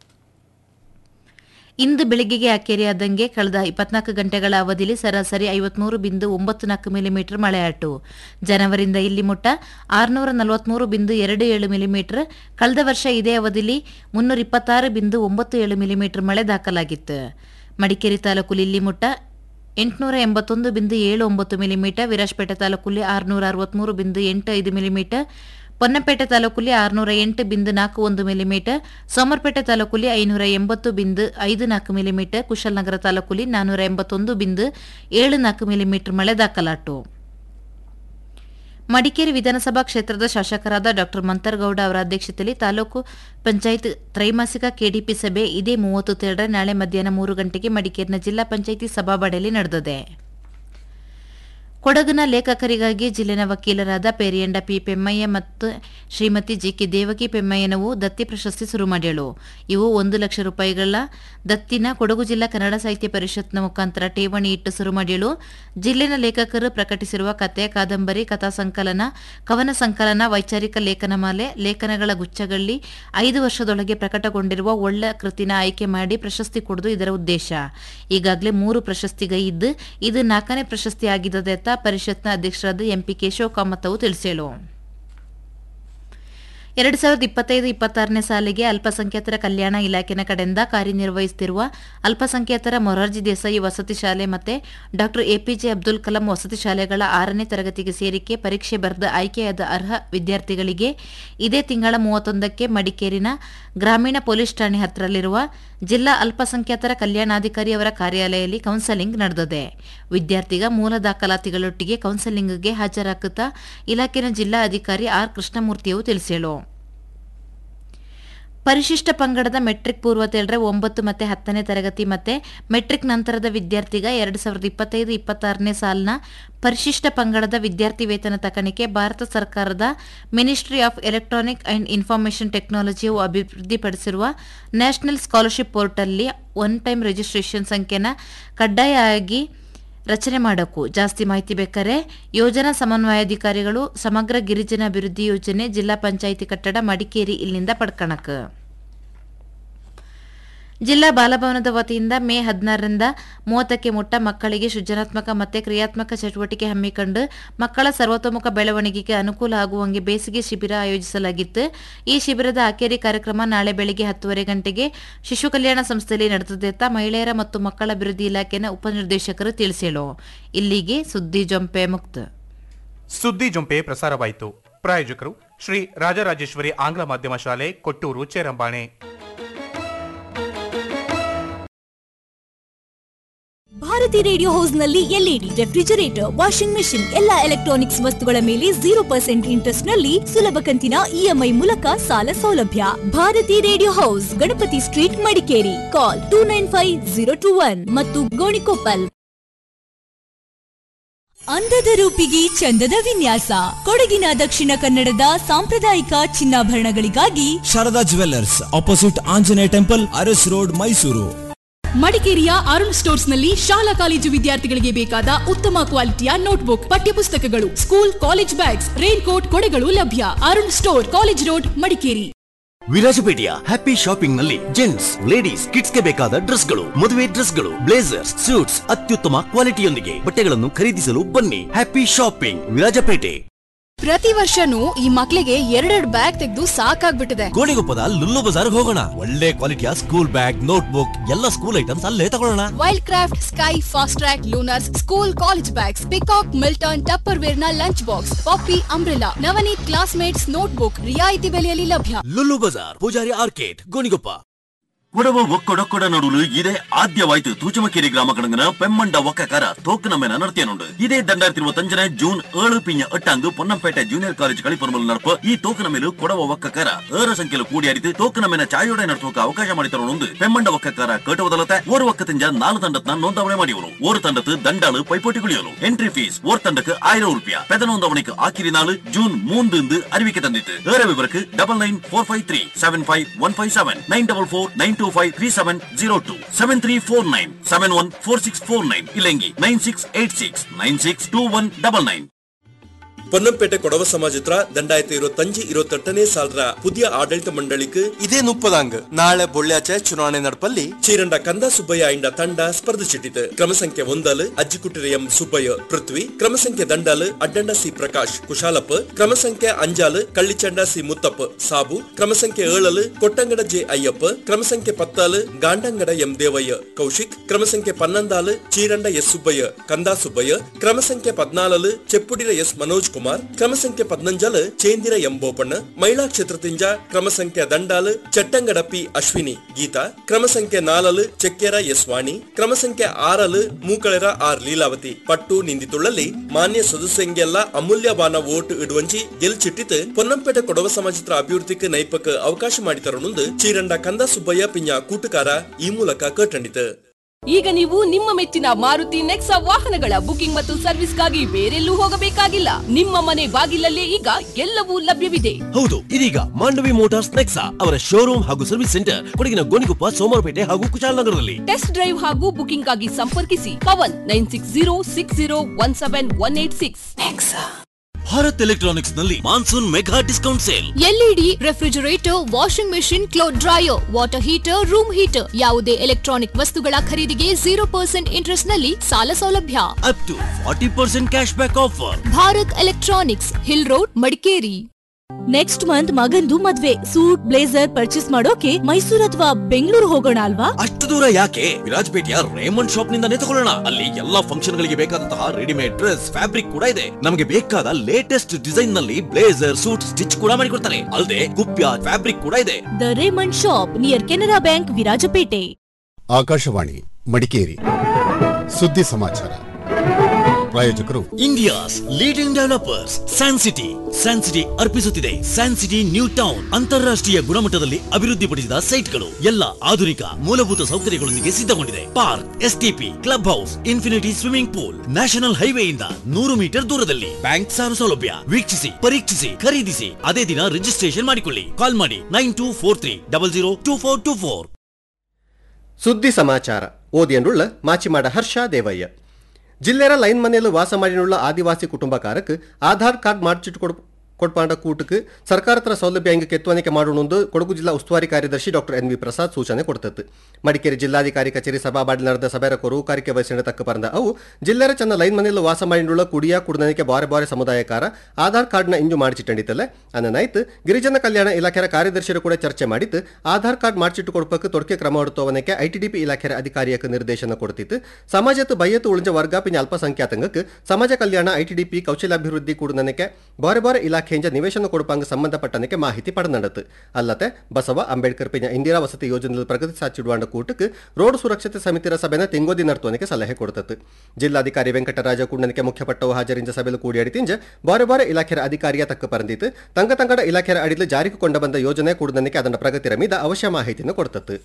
ಇಂದು ಬೆಳಗ್ಗೆಗೆ ಅಕ್ಕೇರಿಯಾದಂಗೆ ಕಳೆದ ಇಪ್ಪತ್ನಾಲ್ಕು ಗಂಟೆಗಳ ಅವಧಿಯಲ್ಲಿ ಸರಾಸರಿ ಐವತ್ಮೂರು ಬಿಂದು ಒಂಬತ್ತು ನಾಲ್ಕು ಮಿಲಿಮೀಟರ್ ಮಳೆಯಾಟು ಜನವರಿಂದ ಇಲ್ಲಿ ಮುಟ್ಟ ಆರುನೂರ ನಲವತ್ಮೂರು ಬಿಂದು ಎರಡು ಏಳು ಮಿಲಿಮೀಟರ್ ಕಳೆದ ವರ್ಷ ಇದೇ ಅವಧಿಯಲ್ಲಿ ಮುನ್ನೂರ ಇಪ್ಪತ್ತಾರು ಬಿಂದು ಒಂಬತ್ತು ಏಳು ಮಿಲಿಮೀಟರ್ ಮಳೆ ದಾಖಲಾಗಿತ್ತು ಮಡಿಕೇರಿ ತಾಲೂಕು ಇಲ್ಲಿ ಮುಟ್ಟ ಎಂಟುನೂರ ಎಂಬತ್ತೊಂದು ಬಿಂದು ಏಳು ಒಂಬತ್ತು ಮಿಲಿಮೀಟರ್ ವಿರಾಜಪೇಟೆ ತಾಲೂಕಲ್ಲಿ ಆರುನೂರ ಅರವತ್ಮೂರು ಬಿಂದು ಎಂಟು ಐದು ಮಿಲಿಮೀಟರ್ ಪೊನ್ನಪೇಟೆ ತಾಲೂಕಲ್ಲಿ ಆರುನೂರ ಎಂಟು ಬಿಂದು ನಾಲ್ಕು ಒಂದು ಮಿಲಿಮೀಟರ್ ಸೋಮರ್ಪೇಟೆ ತಾಲೂಕಲ್ಲಿ ಐನೂರ ಎಂಬತ್ತು ಬಿಂದು ಐದು ನಾಲ್ಕು ಮಿಲಿಮೀಟರ್ ಕುಶಲನಗರ ತಾಲೂಕಲ್ಲಿ ನಾನ್ನೂರ ಎಂಬತ್ತೊಂದು ಬಿಂದು ಏಳು ನಾಲ್ಕು ಮಿಲಿಮೀಟರ್ ಮಳೆ ದಾಖಲಾಟು ಮಡಿಕೇರಿ ವಿಧಾನಸಭಾ ಕ್ಷೇತ್ರದ ಶಾಸಕರಾದ ಡಾ ಮಂತರ್ಗೌಡ ಅವರ ಅಧ್ಯಕ್ಷತೆಯಲ್ಲಿ ತಾಲೂಕು ಪಂಚಾಯತ್ ತ್ರೈಮಾಸಿಕ ಕೆಡಿಪಿ ಸಭೆ ಇದೇ ಮೂವತ್ತು ತೇರರ ನಾಳೆ ಮಧ್ಯಾಹ್ನ ಮೂರು ಗಂಟೆಗೆ ಮಡಿಕೇರಿನ ಜಿಲ್ಲಾ ಪಂಚಾಯಿತಿ ಸಭಾಬಾಡೆಯಲ್ಲಿ ನಡೆದಿದೆ ಕೊಡಗಿನ ಲೇಖಕರಿಗಾಗಿ ಜಿಲ್ಲೆನ ವಕೀಲರಾದ ಪೇರಿಯಂಡ ಪಿ ಪೆಮ್ಮಯ್ಯ ಮತ್ತು ಶ್ರೀಮತಿ ಜಿಕೆ ದೇವಕಿ ಪೆಮ್ಮಯ್ಯನವು ದತ್ತಿ ಪ್ರಶಸ್ತಿ ಶುರು ಮಾಡ್ಯಳು ಇವು ಒಂದು ಲಕ್ಷ ರೂಪಾಯಿಗಳ ದತ್ತಿನ ಕೊಡಗು ಜಿಲ್ಲಾ ಕನ್ನಡ ಸಾಹಿತ್ಯ ಪರಿಷತ್ನ ಮುಖಾಂತರ ಠೇವಣಿ ಇಟ್ಟು ಶುರು ಮಾಡ್ಯಳು ಜಿಲ್ಲೆನ ಲೇಖಕರು ಪ್ರಕಟಿಸಿರುವ ಕತೆ ಕಾದಂಬರಿ ಕಥಾ ಸಂಕಲನ ಕವನ ಸಂಕಲನ ವೈಚಾರಿಕ ಲೇಖನ ಮಾಲೆ ಲೇಖನಗಳ ಗುಚ್ಛಗಳಲ್ಲಿ ಐದು ವರ್ಷದೊಳಗೆ ಪ್ರಕಟಗೊಂಡಿರುವ ಒಳ್ಳೆ ಕೃತಿನ ಆಯ್ಕೆ ಮಾಡಿ ಪ್ರಶಸ್ತಿ ಕೊಡುವುದು ಇದರ ಉದ್ದೇಶ ಈಗಾಗಲೇ ಮೂರು ಪ್ರಶಸ್ತಿಗ ಇದ್ದು ಇದು ನಾಲ್ಕನೇ ಪ್ರಶಸ್ತಿ ಆಗಿದ್ದದೆ ಅಂತ ಪರಿಷತ್ನ ಅಧ್ಯಕ್ಷರಾದ ಎಂಪಿ ಕೇಶವ ಕಾಮತ್ ಅವರು ತಿಳಿಸೇಳು ಎರಡು ಸಾವಿರದ ಇಪ್ಪತ್ತೈದು ಇಪ್ಪತ್ತಾರನೇ ಸಾಲಿಗೆ ಅಲ್ಪಸಂಖ್ಯಾತರ ಕಲ್ಯಾಣ ಇಲಾಖೆನ ಕಡೆಯಿಂದ ಕಾರ್ಯನಿರ್ವಹಿಸುತ್ತಿರುವ ಅಲ್ಪಸಂಖ್ಯಾತರ ಮೊರಾರ್ಜಿ ದೇಸಾಯಿ ವಸತಿ ಶಾಲೆ ಮತ್ತು ಡಾಕ್ಟರ್ ಎಪಿಜೆ ಅಬ್ದುಲ್ ಕಲಾಂ ವಸತಿ ಶಾಲೆಗಳ ಆರನೇ ತರಗತಿಗೆ ಸೇರಿಕೆ ಪರೀಕ್ಷೆ ಬರೆದ ಆಯ್ಕೆಯಾದ ಅರ್ಹ ವಿದ್ಯಾರ್ಥಿಗಳಿಗೆ ಇದೇ ತಿಂಗಳ ಮೂವತ್ತೊಂದಕ್ಕೆ ಮಡಿಕೇರಿನ ಗ್ರಾಮೀಣ ಪೊಲೀಸ್ ಠಾಣೆ ಹತ್ತಿರಲ್ಲಿರುವ ಜಿಲ್ಲಾ ಅಲ್ಪಸಂಖ್ಯಾತರ ಕಲ್ಯಾಣಾಧಿಕಾರಿ ಅವರ ಕಾರ್ಯಾಲಯದಲ್ಲಿ ಕೌನ್ಸೆಲಿಂಗ್ ನಡೆದಿದೆ ವಿದ್ಯಾರ್ಥಿಗ ಮೂಲ ದಾಖಲಾತಿಗಳೊಟ್ಟಿಗೆ ಕೌನ್ಸೆಲಿಂಗ್ಗೆ ಹಾಜರಾಗುತ್ತಾ ಇಲಾಖೆನ ಜಿಲ್ಲಾ ಅಧಿಕಾರಿ ಆರ್ ಕೃಷ್ಣಮೂರ್ತಿಯವರು ತಿಳಿಸೇಳು ಪರಿಶಿಷ್ಟ ಪಂಗಡದ ಮೆಟ್ರಿಕ್ ಪೂರ್ವ ತೇಳ್ರೆ ಒಂಬತ್ತು ಮತ್ತೆ ಹತ್ತನೇ ತರಗತಿ ಮತ್ತೆ ಮೆಟ್ರಿಕ್ ನಂತರದ ವಿದ್ಯಾರ್ಥಿಗ ಎರಡು ಸಾವಿರದ ಇಪ್ಪತ್ತೈದು ಇಪ್ಪತ್ತಾರನೇ ಸಾಲಿನ ಪರಿಶಿಷ್ಟ ಪಂಗಡದ ವಿದ್ಯಾರ್ಥಿ ವೇತನ ತಕಣಿಕೆ ಭಾರತ ಸರ್ಕಾರದ ministry of electronic and information ಟೆಕ್ನಾಲಜಿಯು ಅಭಿವೃದ್ಧಿಪಡಿಸಿರುವ ನ್ಯಾಷನಲ್ ಸ್ಕಾಲರ್ಶಿಪ್ ಪೋರ್ಟಲ್ಲಿ ಒನ್ ಟೈಮ್ ರಿಜಿಸ್ಟ್ರೇಷನ್ ಸಂಖ್ಯೆನ ಕಡ್ಡಾಯ ಆಗಿ ರಚನೆ ಮಾಡೋಕ್ಕೂ ಜಾಸ್ತಿ ಮಾಹಿತಿ ಬೇಕಾರೆ ಯೋಜನಾ ಸಮನ್ವಯಾಧಿಕಾರಿಗಳು ಸಮಗ್ರ ಗಿರಿಜನ ಅಭಿವೃದ್ಧಿ ಯೋಜನೆ ಜಿಲ್ಲಾ ಪಂಚಾಯಿತಿ ಕಟ್ಟಡ ಮಡಿಕೇರಿ ಇಲ್ಲಿಂದ ಪಡ್ಕಣಕ್ ಜಿಲ್ಲಾ ಬಾಲಭವನದ ವತಿಯಿಂದ ಮೇ ಹದಿನಾರರಿಂದ ಮೂವತ್ತಕ್ಕೆ ಮುಟ್ಟ ಮಕ್ಕಳಿಗೆ ಸೃಜನಾತ್ಮಕ ಮತ್ತು ಕ್ರಿಯಾತ್ಮಕ ಚಟುವಟಿಕೆ ಹಮ್ಮಿಕೊಂಡು ಮಕ್ಕಳ ಸರ್ವತೋಮುಖ ಬೆಳವಣಿಗೆಗೆ ಅನುಕೂಲ ಆಗುವಂಗೆ ಬೇಸಿಗೆ ಶಿಬಿರ ಆಯೋಜಿಸಲಾಗಿತ್ತು ಈ ಶಿಬಿರದ ಅಕೇರಿ ಕಾರ್ಯಕ್ರಮ ನಾಳೆ ಬೆಳಿಗ್ಗೆ ಹತ್ತುವರೆ ಗಂಟೆಗೆ ಶಿಶು ಕಲ್ಯಾಣ ಸಂಸ್ಥೆಯಲ್ಲಿ ನಡೆದಿದೆ ಅಂತ ಮಹಿಳೆಯರ ಮತ್ತು ಮಕ್ಕಳ ಅಭಿವೃದ್ಧಿ ಇಲಾಖೆನ ಉಪನಿರ್ದೇಶಕರು ತಿಳಿಸಿಳು ಇಲ್ಲಿಗೆ ಸುದ್ದಿ ಜೊಂಪೆ ಮುಕ್ತ ಸುದ್ದಿ ಜೊಂಪೆ ಪ್ರಸಾರವಾಯಿತು ಪ್ರಾಯೋಜಕರು ಶ್ರೀ ರಾಜರಾಜೇಶ್ವರಿ ಆಂಗ್ಲ ಮಾಧ್ಯಮ ಶಾಲೆ ಕೊಟ್ಟೂರು ಚೇರಂಬಾಣೆ ಭಾರತಿ ರೇಡಿಯೋ ಹೌಸ್ ನಲ್ಲಿ ಎಲ್ಇಡಿ ರೆಫ್ರಿಜರೇಟರ್ ವಾಷಿಂಗ್ ಮೆಷಿನ್ ಎಲ್ಲಾ ಎಲೆಕ್ಟ್ರಾನಿಕ್ಸ್ ವಸ್ತುಗಳ ಮೇಲೆ ಜೀರೋ ಪರ್ಸೆಂಟ್ ಇಂಟ್ರೆಸ್ಟ್ ನಲ್ಲಿ ಸುಲಭ ಕಂತಿನ ಇಎಂಐ ಮೂಲಕ ಸಾಲ ಸೌಲಭ್ಯ Bharati radio house Ganapati street Madikeri call two nine five zero two one ಮತ್ತು ಗೋಣಿಕೊಪ್ಪಲ್ ಅಂದದ ರೂಪಿಗೆ ಚಂದದ ವಿನ್ಯಾಸ ಕೊಡಗಿನ ದಕ್ಷಿಣ ಕನ್ನಡದ ಸಾಂಪ್ರದಾಯಿಕ ಚಿನ್ನಾಭರಣಗಳಿಗಾಗಿ Sharada jewellers opposite Anjaneya temple Aras road Mysuru ಮಡಿಕೇರಿಯ ಅರುಣ್ ಸ್ಟೋರ್ಸ್ ನಲ್ಲಿ ಶಾಲಾ ಕಾಲೇಜು ವಿದ್ಯಾರ್ಥಿಗಳಿಗೆ ಬೇಕಾದ ಉತ್ತಮ ಕ್ವಾಲಿಟಿಯ ನೋಟ್ಬುಕ್ ಪಠ್ಯಪುಸ್ತಕಗಳು school college bags rain coat ಕೊಡೆಗಳು ಲಭ್ಯ Arun store college road Madikeri ವಿರಾಜಪೇಟೆಯ ಹ್ಯಾಪಿ ಶಾಪಿಂಗ್ ನಲ್ಲಿ ಜೆಂಟ್ಸ್ ಲೇಡೀಸ್ ಕಿಡ್ಸ್ಗೆ ಬೇಕಾದ ಡ್ರೆಸ್ಗಳು ಮದುವೆ ಡ್ರೆಸ್ಗಳು ಬ್ಲೇಸರ್ಸ್ ಸೂಟ್ಸ್ ಅತ್ಯುತ್ತಮ ಕ್ವಾಲಿಟಿಯೊಂದಿಗೆ ಬಟ್ಟೆಗಳನ್ನು ಖರೀದಿಸಲು ಬನ್ನಿ ಹ್ಯಾಪಿ ಶಾಪಿಂಗ್ ವಿರಾಜಪೇಟೆ ಪ್ರತಿ ವರ್ಷನೂ ಈ ಮಕ್ಳಿಗೆ ಎರಡೆರಡು ಬ್ಯಾಗ್ ತೆಗೆದು ಸಾಕಾಗ್ಬಿಟ್ಟಿದೆ ಗೋಣಿಗೊಪ್ಪದ ಲುಲ್ಲು ಬಜಾರ್ ಹೋಗೋಣ ಒಳ್ಳೆ ಕ್ವಾಲಿಟಿಯ ಸ್ಕೂಲ್ ಬ್ಯಾಗ್ ನೋಟ್ ಬುಕ್ ಎಲ್ಲ ಸ್ಕೂಲ್ ಐಟಮ್ಸ್ ಅಲ್ಲೇ ತಗೊಳ್ಳೋಣ Wildcraft sky Fastrack Lunars school college bags Peacock Milton Tupperware ನ lunch box Poppy umbrella Navneet Classmates notebook ರಿಯಾಯಿತಿ ಬೆಲೆಯಲ್ಲಿ ಲಭ್ಯ ಲುಲ್ಲು ಬಜಾರ್ ಪೂಜಾರಿ ಆರ್ಕೇಟ್ ಗೋಣಿಗೊಪ್ಪ ಕೊಡವ ಒಕ್ಕಡೊಕ್ಕಡ ನಡುಲು ಇದೇ ಆದ್ಯವಾಯ್ತು ತೂಚಮಕೇರಿ ಗ್ರಾಮ ಕಣಗನ ಪೆಮ್ಮಂಡ ಒಕ್ಕಕಾರ ತೋಕನ ಮೇನ നടത്തിയുണ്ട് ಇದೇ രണ്ടായിരത്തി ഇരുപത്തഞ്ചിന് ജൂൺ ഏഴ് പിഞ്ഞ് എട്ടാങ്ക് പൊന്നംപേട്ടೆ ജൂനിയർ ಕಾಲೇಜ್ കളിപ്പറമ്പിൽ നടപ്പ് ಈ ತೋಕನ ಮೇಲು ಕೊಡವ ಒಕ್ಕಕಾರ ಏರ ಸಂಖ್ಯೆಲು ಕೂಡಿಯಾಡಿತು ತೋಕನ ಮೇನ ಚಾಯೋಡೆ ನಡೆಸೋಕೆ ಅವಕಾಶ ಮಾಡಿತರೊಂದು ಪೆಮ್ಮಂಡ ಒಕ್ಕಕಾರ ಕೇಟುವುದಲ್ಲತೆ ಓರ್ ಒಕ್ಕತಿಂಜ ನಾಲ್ಕು ತಂಡತ್ನ ನೋಂದಾವಣೆ ಮಾಡಿಯವರು ಓರ್ ತಂಡത്ത് ದಂಡಾಳು ಪೈಪೋಟಿ ಕುಳಿಯಲು ಎಂಟ್ರಿ ಫೀಸ್ ಓರ್ ತಂಡಕ್ಕೆ ಆയിരം ರೂಪಾಯಿ ಪೆದ ನೋಂದಾವಣಿக்கு ಆಕಿರಿ ನಾಳು ಜೂನ್ ಮೂಂದು ಇಂದು அறிவிக்க தந்தித்து ஏற விவரக்கு double nine four five three seven five one five seven nine double four nine two five three seven zero two seven three four nine seven one four six four nine இல்லைங்கி nine six eight six nine six two one double nine Ponnampet Kodava സമാജത്ര രണ്ടായിരത്തി ഇരുപത്തഞ്ച് ഇരുപത്തെട്ടನೇ ಸಾಲರ ಪುದಿಯ ಆಡಳಿತ ಮಂಡಳಿക്ക് ಇದೇ ಮುಪ್ಪದಾಂಗ್ ನಾಳೆ ಬೊಳ್ಳ್ಯಾಚೆ ಚುನಾವಣೆ ನಡಪಲ್ಲಿ ಚೀರಂಡ ಕಂದ ಸುಬ್ಬಯ್ಯ ಇಂಡ ತಂಡ ಸ್ಪರ್ಧಿಸಿಟ್ಟಿತು ಕ್ರಮ ಸಂಖ್ಯೆ ಒಂದಲು ಅಜ್ಜಿಕುಟ್ಟಿರ ಎಂ ಸುಬ್ಬಯ್ಯ ಪೃಥ್ವಿ ಕ್ರಮ ಸಂಖ್ಯೆ ದಂಡಾಲು ಅಡ್ಡಂಡ ಸಿ ಪ್ರಕಾಶ್ ಕುಶಾಲಪ್ಪ ಕ್ರಮ ಸಂಖ್ಯೆ ಅಂಜಾಲು ಕಳ್ಳಿಚಂಡ ಸಿ ಮುತ್ತಪ್ಪ ಸಾಬು ಕ್ರಮ ಸಂಖ್ಯೆ ಏಳಲು ಕೊಟ್ಟಂಗಡ ಜೆ ಅಯ್ಯಪ್ಪ ಕ್ರಮ ಸಂಖ್ಯೆ ಪತ್ತಾಲು ಗಾಂಡಂಗಡ ಎಂ ದೇವಯ್ಯ ಕೌಶಿಕ್ ಕ್ರಮ ಸಂಖ್ಯೆ ಪನ್ನೊಂದಾಲು ಚೀರಂಡ ಎಸ್ ಸುಬ್ಬಯ್ಯ ಕಂದಾ ಸುಬ್ಬಯ್ಯ ಕ್ರಮ ಸಂಖ್ಯೆ ಪದ್ನಾಲಲು ಚೆಪ್ಪುಡಿರ ಎಸ್ ಮನೋಜ್ ಕುಮಾರ್ ಕ್ರಮ ಸಂಖ್ಯೆ ಪದ್ನಂಜಲು ಚೇಂದಿರ ಎಂ ಬೋಪಣ್ಣ ಮಹಿಳಾ ಕ್ಷೇತ್ರದಿಂದ ಕ್ರಮ ಸಂಖ್ಯೆ ದಂಡಾಲು ಚಟ್ಟಂಗಡ ಪಿ ಅಶ್ವಿನಿ ಗೀತಾ ಕ್ರಮ ಸಂಖ್ಯೆ ನಾಲಲು ಚೆಕ್ಕೆರ ಎಸ್ ವಾಣಿ ಕ್ರಮ ಸಂಖ್ಯೆ ಆರಲು ಮೂಕಳೆರ ಆರ್ ಲೀಲಾವತಿ ಪಟ್ಟು ನಿಂದಿತುಳ್ಳಲ್ಲಿ ಮಾನ್ಯ ಸದಸ್ಯಂಗೆಲ್ಲ ಅಮೂಲ್ಯ ಬಾನ ವೋಟ್ ಇಡುವಂಜಿ ಗೆಲ್ಚಿಟ್ಟಿತು ಪೊನ್ನಂಪೇಟೆ ಕೊಡವ ಸಮಾಜತ್ರ ಅಭಿವೃದ್ಧಿಗೆ ನೈಪಕ್ ಅವಕಾಶ ಮಾಡಿತರನುಂದು ಚೀರಂಡ ಕಂದ ಸುಬ್ಬಯ್ಯ ಪಿಂಜ ಕೂಟುಕಾರ ಈ ಮೂಲಕ ಕಟ್ಟಂಡಿತು ಈಗ ನೀವು ನಿಮ್ಮ ಮೆಚ್ಚಿನ ಮಾರುತಿ ನೆಕ್ಸಾ ವಾಹನಗಳ ಬುಕಿಂಗ್ ಮತ್ತು ಸರ್ವಿಸ್ಗಾಗಿ ಬೇರೆಲ್ಲೂ ಹೋಗಬೇಕಾಗಿಲ್ಲ ನಿಮ್ಮ ಮನೆ ಬಾಗಿಲಲ್ಲೇ ಈಗ ಎಲ್ಲವೂ ಲಭ್ಯವಿದೆ ಹೌದು ಇದೀಗ ಮಾಂಡವಿ ಮೋಟಾರ್ಸ್ ನೆಕ್ಸಾ ಅವರ ಶೋರೂಮ್ ಹಾಗೂ ಸರ್ವಿಸ್ ಸೆಂಟರ್ ಕೊಡಗಿನ ಗೋಣಿಕೊಪ್ಪ ಸೋಮವಾರಪೇಟೆ ಹಾಗೂ ಕುಶಾಲನಗರದಲ್ಲಿ ಟೆಸ್ಟ್ ಡ್ರೈವ್ ಹಾಗೂ ಬುಕಿಂಗ್ ಆಗಿ ಸಂಪರ್ಕಿಸಿ Pavan nine six zero six zero one seven one eight six Bharat electronics ನಲ್ಲಿ monsoon mega discount sale L E D refrigerator washing machine cloth dryer water heater room heater ಯಾವುದೇ ಎಲೆಕ್ಟ್ರಾನಿಕ್ ವಸ್ತುಗಳ ಖರೀದಿಗೆ ಜೀರೋ ಪರ್ಸೆಂಟ್ ಇಂಟ್ರೆಸ್ಟ್ ನಲ್ಲಿ ಸಾಲ ಸೌಲಭ್ಯ up to forty percent cash back offer Bharat electronics hill road Madikeri next month ಮಗಂದು ಮದ್ವೆ ಸೂಟ್ ಬ್ಲೇಸರ್ ಪರ್ಚೇಸ್ ಮಾಡೋಕೆ ಮೈಸೂರು ಅಥವಾ ಬೆಂಗಳೂರು ಹೋಗೋಣ ಅಲ್ವಾ ಅಷ್ಟು ದೂರ ಯಾಕೆ ವಿರಾಜಪೇಟೆಯ ರೇಮಂಡ್ ಶಾಪ್ ನಿಂದಾನೇ ತಗೊಳ್ಳೋಣ ಅಲ್ಲಿ ಎಲ್ಲಾ ಫಂಕ್ಷನ್ ಗಳಿಗೆ ಬೇಕಾದಂತಹ ರೆಡಿಮೇಡ್ ಡ್ರೆಸ್ ಫ್ಯಾಬ್ರಿಕ್ ಕೂಡ ಇದೆ ನಮಗೆ ಬೇಕಾದ ಲೇಟೆಸ್ಟ್ ಡಿಸೈನ್ ನಲ್ಲಿ ಬ್ಲೇಸರ್ ಸೂಟ್ ಸ್ಟಿಚ್ ಕೂಡ ಮಾಡಿಕೊಡ್ತಾರೆ ಅಲ್ಲದೆ ಕುಪ್ಯ ಫ್ಯಾಬ್ರಿಕ್ ಕೂಡ ಇದೆ the Raymond shop near Canara bank Virajpet Akashvani Madikeri ಸುದ್ದಿ ಸಮಾಚಾರ ಪ್ರಾಯೋಜಕರು India's leading developers San City San City ಅರ್ಪಿಸುತ್ತಿದೆ ಸ್ಯಾನ್ ಸಿಟಿ ನ್ಯೂ ಟೌನ್ ಅಂತಾರಾಷ್ಟ್ರೀಯ ಗುಣಮಟ್ಟದಲ್ಲಿ ಅಭಿವೃದ್ಧಿಪಡಿಸಿದ ಸೈಟ್ಗಳು ಎಲ್ಲ ಆಧುನಿಕ ಮೂಲಭೂತ ಸೌಕರ್ಯಗಳೊಂದಿಗೆ ಸಿದ್ಧಗೊಂಡಿದೆ park S T P club house infinity swimming pool national ಹೈವೇಯಿಂದ ನೂರು ಮೀಟರ್ ದೂರದಲ್ಲಿ ಬ್ಯಾಂಕ್ ಸಾಲ ಸೌಲಭ್ಯ ವೀಕ್ಷಿಸಿ ಪರೀಕ್ಷಿಸಿ ಖರೀದಿಸಿ ಅದೇ ದಿನ ರಿಜಿಸ್ಟ್ರೇಷನ್ ಮಾಡಿಕೊಳ್ಳಿ ಕಾಲ್ ಮಾಡಿ nine two four three double zero two four two four ಸುದ್ದಿ ಸಮಾಚಾರ ಓದಿಯನ್ನುಳ್ಳ ಮಾಚಿಮಾಡ ಹರ್ಷ ದೇವಯ್ಯ ಜಿಲ್ಲೆರ ಲೈನ್ ಮನೆಯಲ್ಲಿ ವಾಸ ಮಾಡಿನುಳ್ಳ ಆದಿವಾಸಿ ಕುಟುಂಬಕಾರಕ್ಕೆ ಆಧಾರ್ ಕಾರ್ಡ್ ಮಾಡಿಸಿಟ್ಟು ಕೊಟ್ಪಾಂಡ ಕೂಟಕ್ಕೆ ಸರ್ಕಾರತ್ರ ಸೌಲಭ್ಯ ಹಿಂಗೆ ಕೆತ್ತುವನಿಕೆ ಮಾಡೋಣೊಂದು ಕೊಡಗು ಜಿಲ್ಲಾ ಉಸ್ತುವಾರಿ ಕಾರ್ಯದರ್ಶಿ ಡಾಕ್ಟರ್ ಎನ್ ವಿ ಪ್ರಸಾದ್ ಸೂಚನೆ ಕೊಡ್ತತ್ತು ಮಡಿಕೇರಿ ಜಿಲ್ಲಾಧಿಕಾರಿ ಕಚೇರಿ ಸಭಾಬಾಡಿ ನಡೆದ ಸಭೆಯ ಕೊರುಕಾರಿಕೆ ವಹಿಸಿದ ತಕ್ಕ ಪರಂದ ಅವು ಜಿಲ್ಲೆರ ಚಂದ ಲೈನ್ ಮನೆಯಲ್ಲಿ ವಾಸ ಮಾಡಿಡುಳ್ಳ ಕುಡಿಯ ಕುಡ್ದನಿಕೆ ಬಾರೆ ಬಾರೆ ಸಮುದಾಯಕಾರ ಆಧಾರ್ ಕಾರ್ಡ್ನ ಇಂಜು ಮಾಡಿಚಿಟ್ಟಂಡಿತ್ತಲ್ಲ ಅನ್ನನಾಯ್ತು ಗಿರಿಜನ ಕಲ್ಯಾಣ ಇಲಾಖೆಯ ಕಾರ್ಯದರ್ಶಿರು ಕೂಡ ಚರ್ಚೆ ಮಾಡಿತ್ತು ಆಧಾರ್ ಕಾರ್ಡ್ ಮಾಡಿಚಿಟ್ಟು ಕೊಡ್ಪಕ್ಕೆ ತೊಡಕೆ ಕ್ರಮ ಹೊಡುತ್ತವನಕ್ಕೆ ಐಟಿಡಿಪಿ ಇಲಾಖೆಯ ಅಧಿಕಾರಿಯಕ್ಕೆ ನಿರ್ದೇಶನ ಕೊಡ್ತಿತ್ತು ಸಮಾಜತ್ತು ಬಯ್ಯತ್ತು ಉಳಿಂಜ ವರ್ಗ ಪಿಂಜ ಅಲ್ಪಸಂಖ್ಯಾತಂಗಕ್ಕೆ ಸಮಾಜ ಕಲ್ಯಾಣ ಐಟಿಡಿಪಿ ಕೌಶಲ್ಯಾಭಿವೃದ್ಧಿ ಕೂಡನಕ್ಕೆ ಬಾರೆ ಬಾರೆ ಇಲಾಖೆಯಿಂದ ನಿವೇಶನ ಕೊಡುಪಂಗ ಸಂಬಂಧಪಟ್ಟನಕ್ಕೆ ಮಾಹಿತಿ ಪಡೆನಡತ್ತು ಅಲ್ಲದೆ ಬಸವ ಅಂಬೇಡ್ಕರ್ ಪಿಂಜ ಇಂದಿರಾ ವಸತಿ ಯೋಜನೆಯಲ್ಲಿ ಪ್ರಗತಿ ಸಾಚಿಡುವಾಂಡ ಕೂಟಕ್ಕೆ ರೋಡ್ ಸುರಕ್ಷತೆ ಸಮಿತಿಯ ಸಭೆನ ತೆಂಗೋದಿ ನಡ್ತೋನಿಗೆ ಸಲಹೆ ಕೊಡ್ತತ್ತು ಜಿಲ್ಲಾಧಿಕಾರಿ ವೆಂಕಟರಾಜ ಕುಂಡನಿಕೆ ಮುಖ್ಯಪಟ್ಟವು ಹಾಜರಿಂಜ ಸಭೆಲು ಕೂಡಿಯಾಡಿ ತಿಂಜ ಬಾರೆ ಬಾರೆ ಇಲಾಖೆಯ ಅಧಿಕಾರಿಯ ತಕ್ಕ ಪರಂದಿತ್ತು ತಂಗ ತಂಗಡ ಇಲಾಖೆಯ ಅಡಿಲು ಜಾರಿಗೆ ಕೊಂಡ ಬಂದ ಯೋಜನೆ ಕೂಡನಕ್ಕೆ ಅದನ್ನ ಪ್ರಗತಿರ ಮೀದ ಅವಶ್ಯ ಮಾಹಿತಿಯನ್ನು ಕೊಡ್ತತ್ತು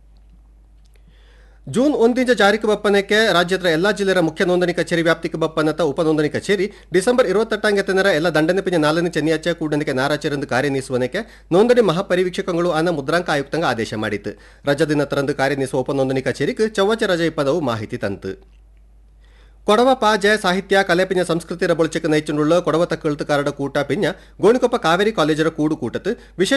ಜೂನ್ ಒಂದಿಂಚ ಜಾರಿಗೆ ಬಪ್ಪನಕ್ಕೆ ರಾಜ್ಯದ ಎಲ್ಲಾ ಜಿಲ್ಲೆಯ ಮುಖ್ಯ ನೋಂದಣಿ ಕಚೇರಿ ವ್ಯಾಪ್ತಿಗೆ ಬಪ್ಪನತ ಉಪ ನೋಂದಣಿ ಕಚೇರಿ ಡಿಸೆಂಬರ್ ಇರುವತ್ತೆಟ್ಟಾಂಗೆ ತನರ ಎಲ್ಲ ದಂಡನೆ ಪಿಂಜ ನಾಲ್ಕನೇ ಚೆನ್ನಿಯಾಚೆ ಕೂಡನಿಕೆ ನಾರಾಚರಂದು ಕಾರ್ಯನಿರ್ವಹಣೆಗೆ ನೋಂದಣಿ ಮಹಾಪರಿವೀಕ್ಷಕಗಳು ಅನ್ನ ಮುದ್ರಾಂಕ ಆಯುಕ್ತಂಗ ಆದೇಶ ಮಾಡಿತ್ತು ರಜಾ ದಿನತರಂದು ಕಾರ್ಯನಿರ್ವಹಿಸುವ ಉಪ ನೋಂದಣಿ ಕಚೇರಿಗೆ ಚೌವಚ ರಜೆ ಇಪ್ಪದವು ಮಾಹಿತಿ ತಂತು ಕೊಡವ ಪಾಜೆ ಸಾಹಿತ್ಯ ಕಲೆ ಪಿಂಜ ಸಂಸ್ಕೃತಿಯ ಬಳಚಕ್ಕೆ ನೈಚುಂಡುಳ್ಳ ಕೊಡವ ತಕ್ಕಳುತ್ತುಕಾರಡ ಕೂಟ ಪಿಂಜ ಗೋಣಿಕೊಪ್ಪ ಕಾವೇರಿ ಕಾಲೇಜರ ಕೂಡು ಕೂಟತ್ತು ವಿಶೇಷ